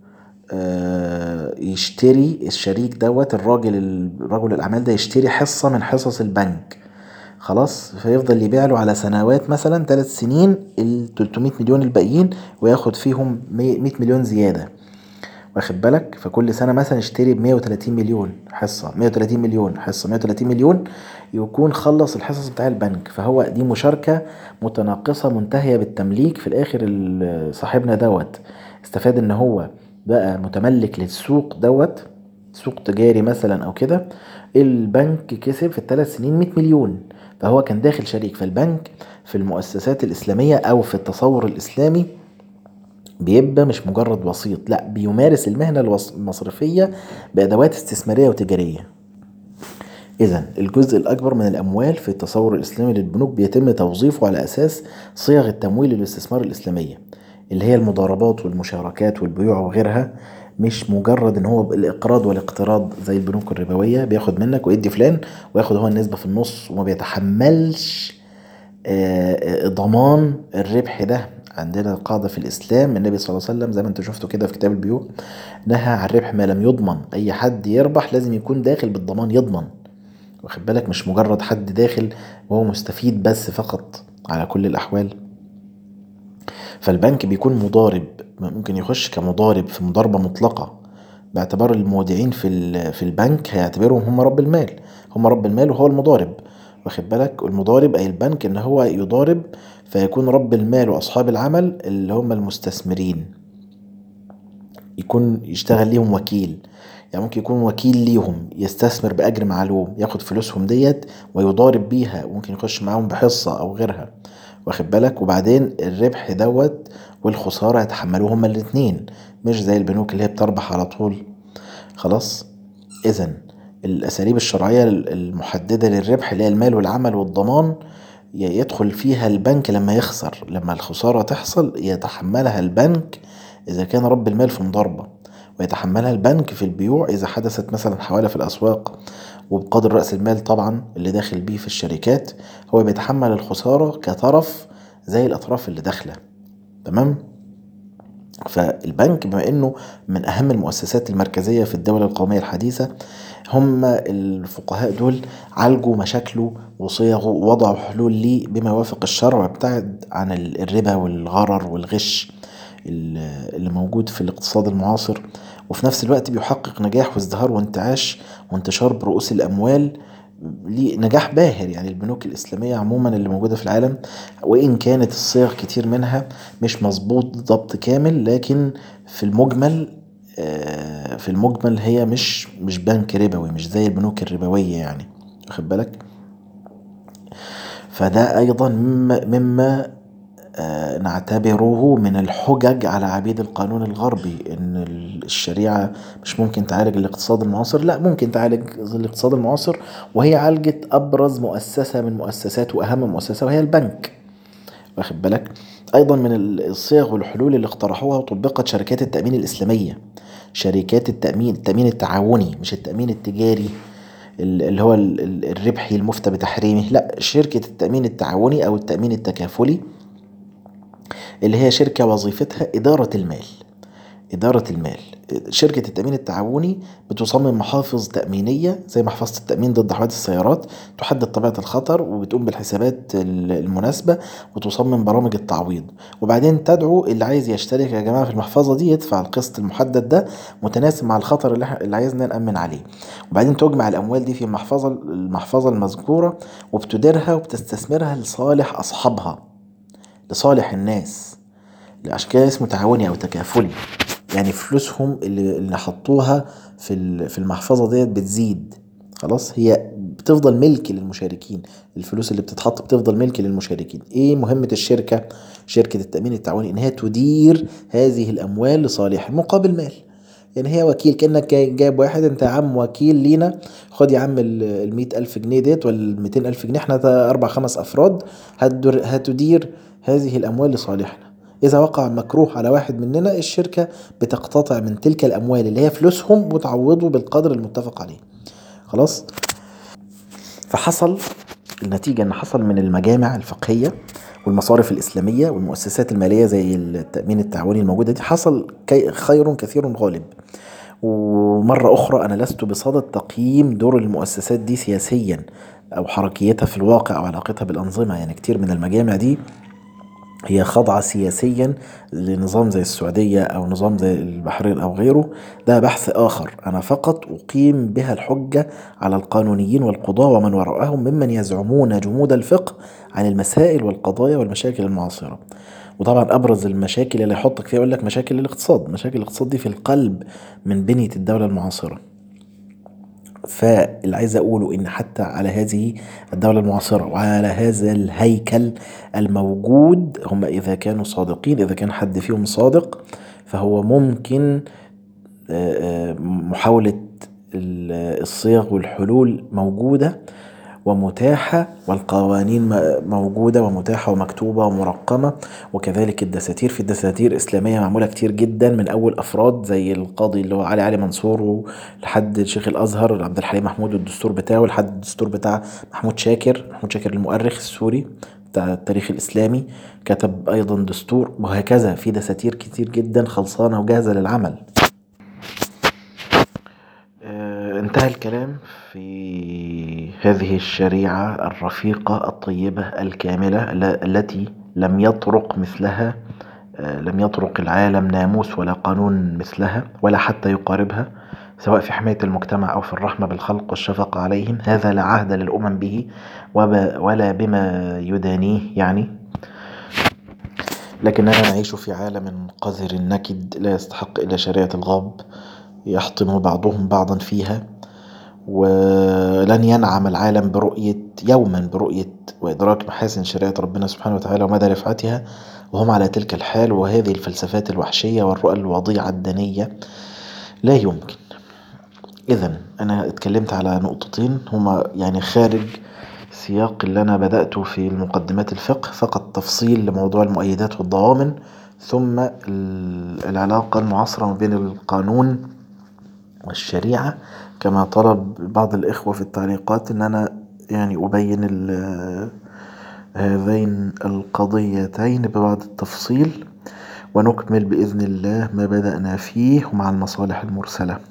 يشتري الشريك دوت الراجل رجل الاعمال ده يشتري حصة من حصص البنك خلاص فيفضل يبيع له على سنوات مثلا تلات سنين ال 300 مليون الباقيين وياخد فيهم 100 مليون زيادة واخد بالك فكل سنة مثلا يشتري ب 130 مليون حصة 130 مليون حصة 130 مليون يكون خلص الحصص بتاع البنك فهو دي مشاركة متناقصة منتهية بالتمليك في الآخر صاحبنا دوت استفاد إن هو بقى متملك للسوق دوت سوق تجاري مثلا أو كده البنك كسب في التلات سنين 100 مليون فهو كان داخل شريك فالبنك في المؤسسات الإسلامية أو في التصور الإسلامي بيبقى مش مجرد وسيط لا بيمارس المهنة المصرفية بأدوات استثمارية وتجارية إذا الجزء الأكبر من الأموال في التصور الإسلامي للبنوك بيتم توظيفه على أساس صيغ التمويل للاستثمار الإسلامية اللي هي المضاربات والمشاركات والبيوع وغيرها مش مجرد ان هو الاقراض والاقتراض زي البنوك الربويه بياخد منك ويدي فلان وياخد هو النسبه في النص وما بيتحملش ضمان الربح ده عندنا قاعده في الاسلام النبي صلى الله عليه وسلم زي ما انت شفته كده في كتاب البيوع نهى عن الربح ما لم يضمن اي حد يربح لازم يكون داخل بالضمان يضمن واخد بالك مش مجرد حد داخل وهو مستفيد بس فقط على كل الاحوال فالبنك بيكون مضارب ممكن يخش كمضارب في مضاربة مطلقة باعتبار المودعين في في البنك هيعتبرهم هم رب المال هم رب المال وهو المضارب واخد بالك المضارب أي البنك إن هو يضارب فيكون رب المال وأصحاب العمل اللي هم المستثمرين يكون يشتغل ليهم وكيل يعني ممكن يكون وكيل ليهم يستثمر بأجر معلوم ياخد فلوسهم ديت ويضارب بيها وممكن يخش معاهم بحصة أو غيرها واخد بالك وبعدين الربح دوت والخسارة يتحملوه هما الاتنين مش زي البنوك اللي هي بتربح على طول خلاص إذا الأساليب الشرعية المحددة للربح اللي هي المال والعمل والضمان يدخل فيها البنك لما يخسر لما الخسارة تحصل يتحملها البنك إذا كان رب المال في مضاربة ويتحملها البنك في البيوع إذا حدثت مثلا حوالة في الأسواق وبقدر رأس المال طبعا اللي داخل بيه في الشركات هو بيتحمل الخسارة كطرف زي الأطراف اللي داخلة تمام فالبنك بما انه من اهم المؤسسات المركزية في الدولة القومية الحديثة هم الفقهاء دول عالجوا مشاكله وصيغوا ووضعوا حلول ليه بما يوافق الشرع وابتعد عن الربا والغرر والغش اللي موجود في الاقتصاد المعاصر وفي نفس الوقت بيحقق نجاح وازدهار وانتعاش وانتشار برؤوس الأموال نجاح باهر يعني البنوك الإسلامية عموما اللي موجودة في العالم وإن كانت الصيغ كتير منها مش مظبوط ضبط كامل لكن في المجمل في المجمل هي مش مش بنك ربوي مش زي البنوك الربوية يعني واخد بالك فده أيضا مما, مما نعتبره من الحجج على عبيد القانون الغربي ان الشريعة مش ممكن تعالج الاقتصاد المعاصر لا ممكن تعالج الاقتصاد المعاصر وهي عالجت ابرز مؤسسة من مؤسسات واهم مؤسسة وهي البنك واخد بالك ايضا من الصيغ والحلول اللي اقترحوها وطبقت شركات التأمين الاسلامية شركات التأمين التأمين التعاوني مش التأمين التجاري اللي هو الربحي المفتى بتحريمه لا شركة التأمين التعاوني او التأمين التكافلي اللي هي شركة وظيفتها إدارة المال إدارة المال شركة التأمين التعاوني بتصمم محافظ تأمينية زي محفظة التأمين ضد حوادث السيارات تحدد طبيعة الخطر وبتقوم بالحسابات المناسبة وتصمم برامج التعويض وبعدين تدعو اللي عايز يشترك يا جماعة في المحفظة دي يدفع القسط المحدد ده متناسب مع الخطر اللي, اللي عايزنا نأمن عليه وبعدين تجمع الأموال دي في المحفظة المحفظة المذكورة وبتديرها وبتستثمرها لصالح أصحابها لصالح الناس عشان كده اسمه تعاوني او تكافلي يعني فلوسهم اللي, اللي حطوها في في المحفظه ديت بتزيد خلاص هي بتفضل ملك للمشاركين الفلوس اللي بتتحط بتفضل ملك للمشاركين ايه مهمه الشركه شركه التامين التعاوني ان هي تدير هذه الاموال لصالح مقابل مال يعني هي وكيل كأنك جايب واحد انت يا عم وكيل لينا خد يا عم ال ألف جنيه ديت ولا ال ألف جنيه احنا أربع خمس أفراد هتدير هذه الأموال لصالحنا إذا وقع مكروه على واحد مننا الشركة بتقتطع من تلك الأموال اللي هي فلوسهم وتعوضه بالقدر المتفق عليه خلاص فحصل النتيجة إن حصل من المجامع الفقهية والمصارف الإسلامية والمؤسسات المالية زي التأمين التعاوني الموجودة دي حصل خير كثير غالب ومرة أخرى أنا لست بصدد تقييم دور المؤسسات دي سياسيا أو حركيتها في الواقع أو علاقتها بالأنظمة يعني كتير من المجامع دي هي خاضعة سياسيا لنظام زي السعودية أو نظام زي البحرين أو غيره ده بحث آخر أنا فقط أقيم بها الحجة على القانونيين والقضاة ومن وراءهم ممن يزعمون جمود الفقه عن المسائل والقضايا والمشاكل المعاصرة وطبعا أبرز المشاكل اللي يحطك فيها يقول لك مشاكل الاقتصاد مشاكل الاقتصاد دي في القلب من بنية الدولة المعاصرة فاللي عايز اقوله ان حتى على هذه الدولة المعاصرة وعلى هذا الهيكل الموجود هم اذا كانوا صادقين اذا كان حد فيهم صادق فهو ممكن محاولة الصيغ والحلول موجودة ومتاحة والقوانين موجودة ومتاحة ومكتوبة ومرقمة وكذلك الدساتير في دساتير إسلامية معمولة كتير جدا من أول أفراد زي القاضي اللي هو علي علي منصور لحد شيخ الأزهر عبد الحليم محمود والدستور بتاعه لحد الدستور بتاع محمود شاكر محمود شاكر المؤرخ السوري بتاع التاريخ الإسلامي كتب أيضا دستور وهكذا في دساتير كتير جدا خلصانة وجاهزة للعمل انتهى الكلام في هذه الشريعة الرفيقة الطيبة الكاملة التي لم يطرق مثلها لم يطرق العالم ناموس ولا قانون مثلها ولا حتى يقاربها سواء في حماية المجتمع أو في الرحمة بالخلق والشفقة عليهم هذا لا عهد للأمم به ولا بما يدانيه يعني لكننا نعيش في عالم قذر نكد لا يستحق إلا شريعة الغاب يحطم بعضهم بعضا فيها ولن ينعم العالم برؤية يوما برؤية وإدراك محاسن شريعة ربنا سبحانه وتعالى ومدى رفعتها وهم على تلك الحال وهذه الفلسفات الوحشية والرؤى الوضيعة الدنية لا يمكن إذا أنا اتكلمت على نقطتين هما يعني خارج سياق اللي أنا بدأته في المقدمات الفقه فقط تفصيل لموضوع المؤيدات والضوامن ثم العلاقة المعاصرة ما بين القانون والشريعة كما طلب بعض الإخوة في التعليقات إن أنا يعني أبين هذين القضيتين ببعض التفصيل ونكمل بإذن الله ما بدأنا فيه مع المصالح المرسلة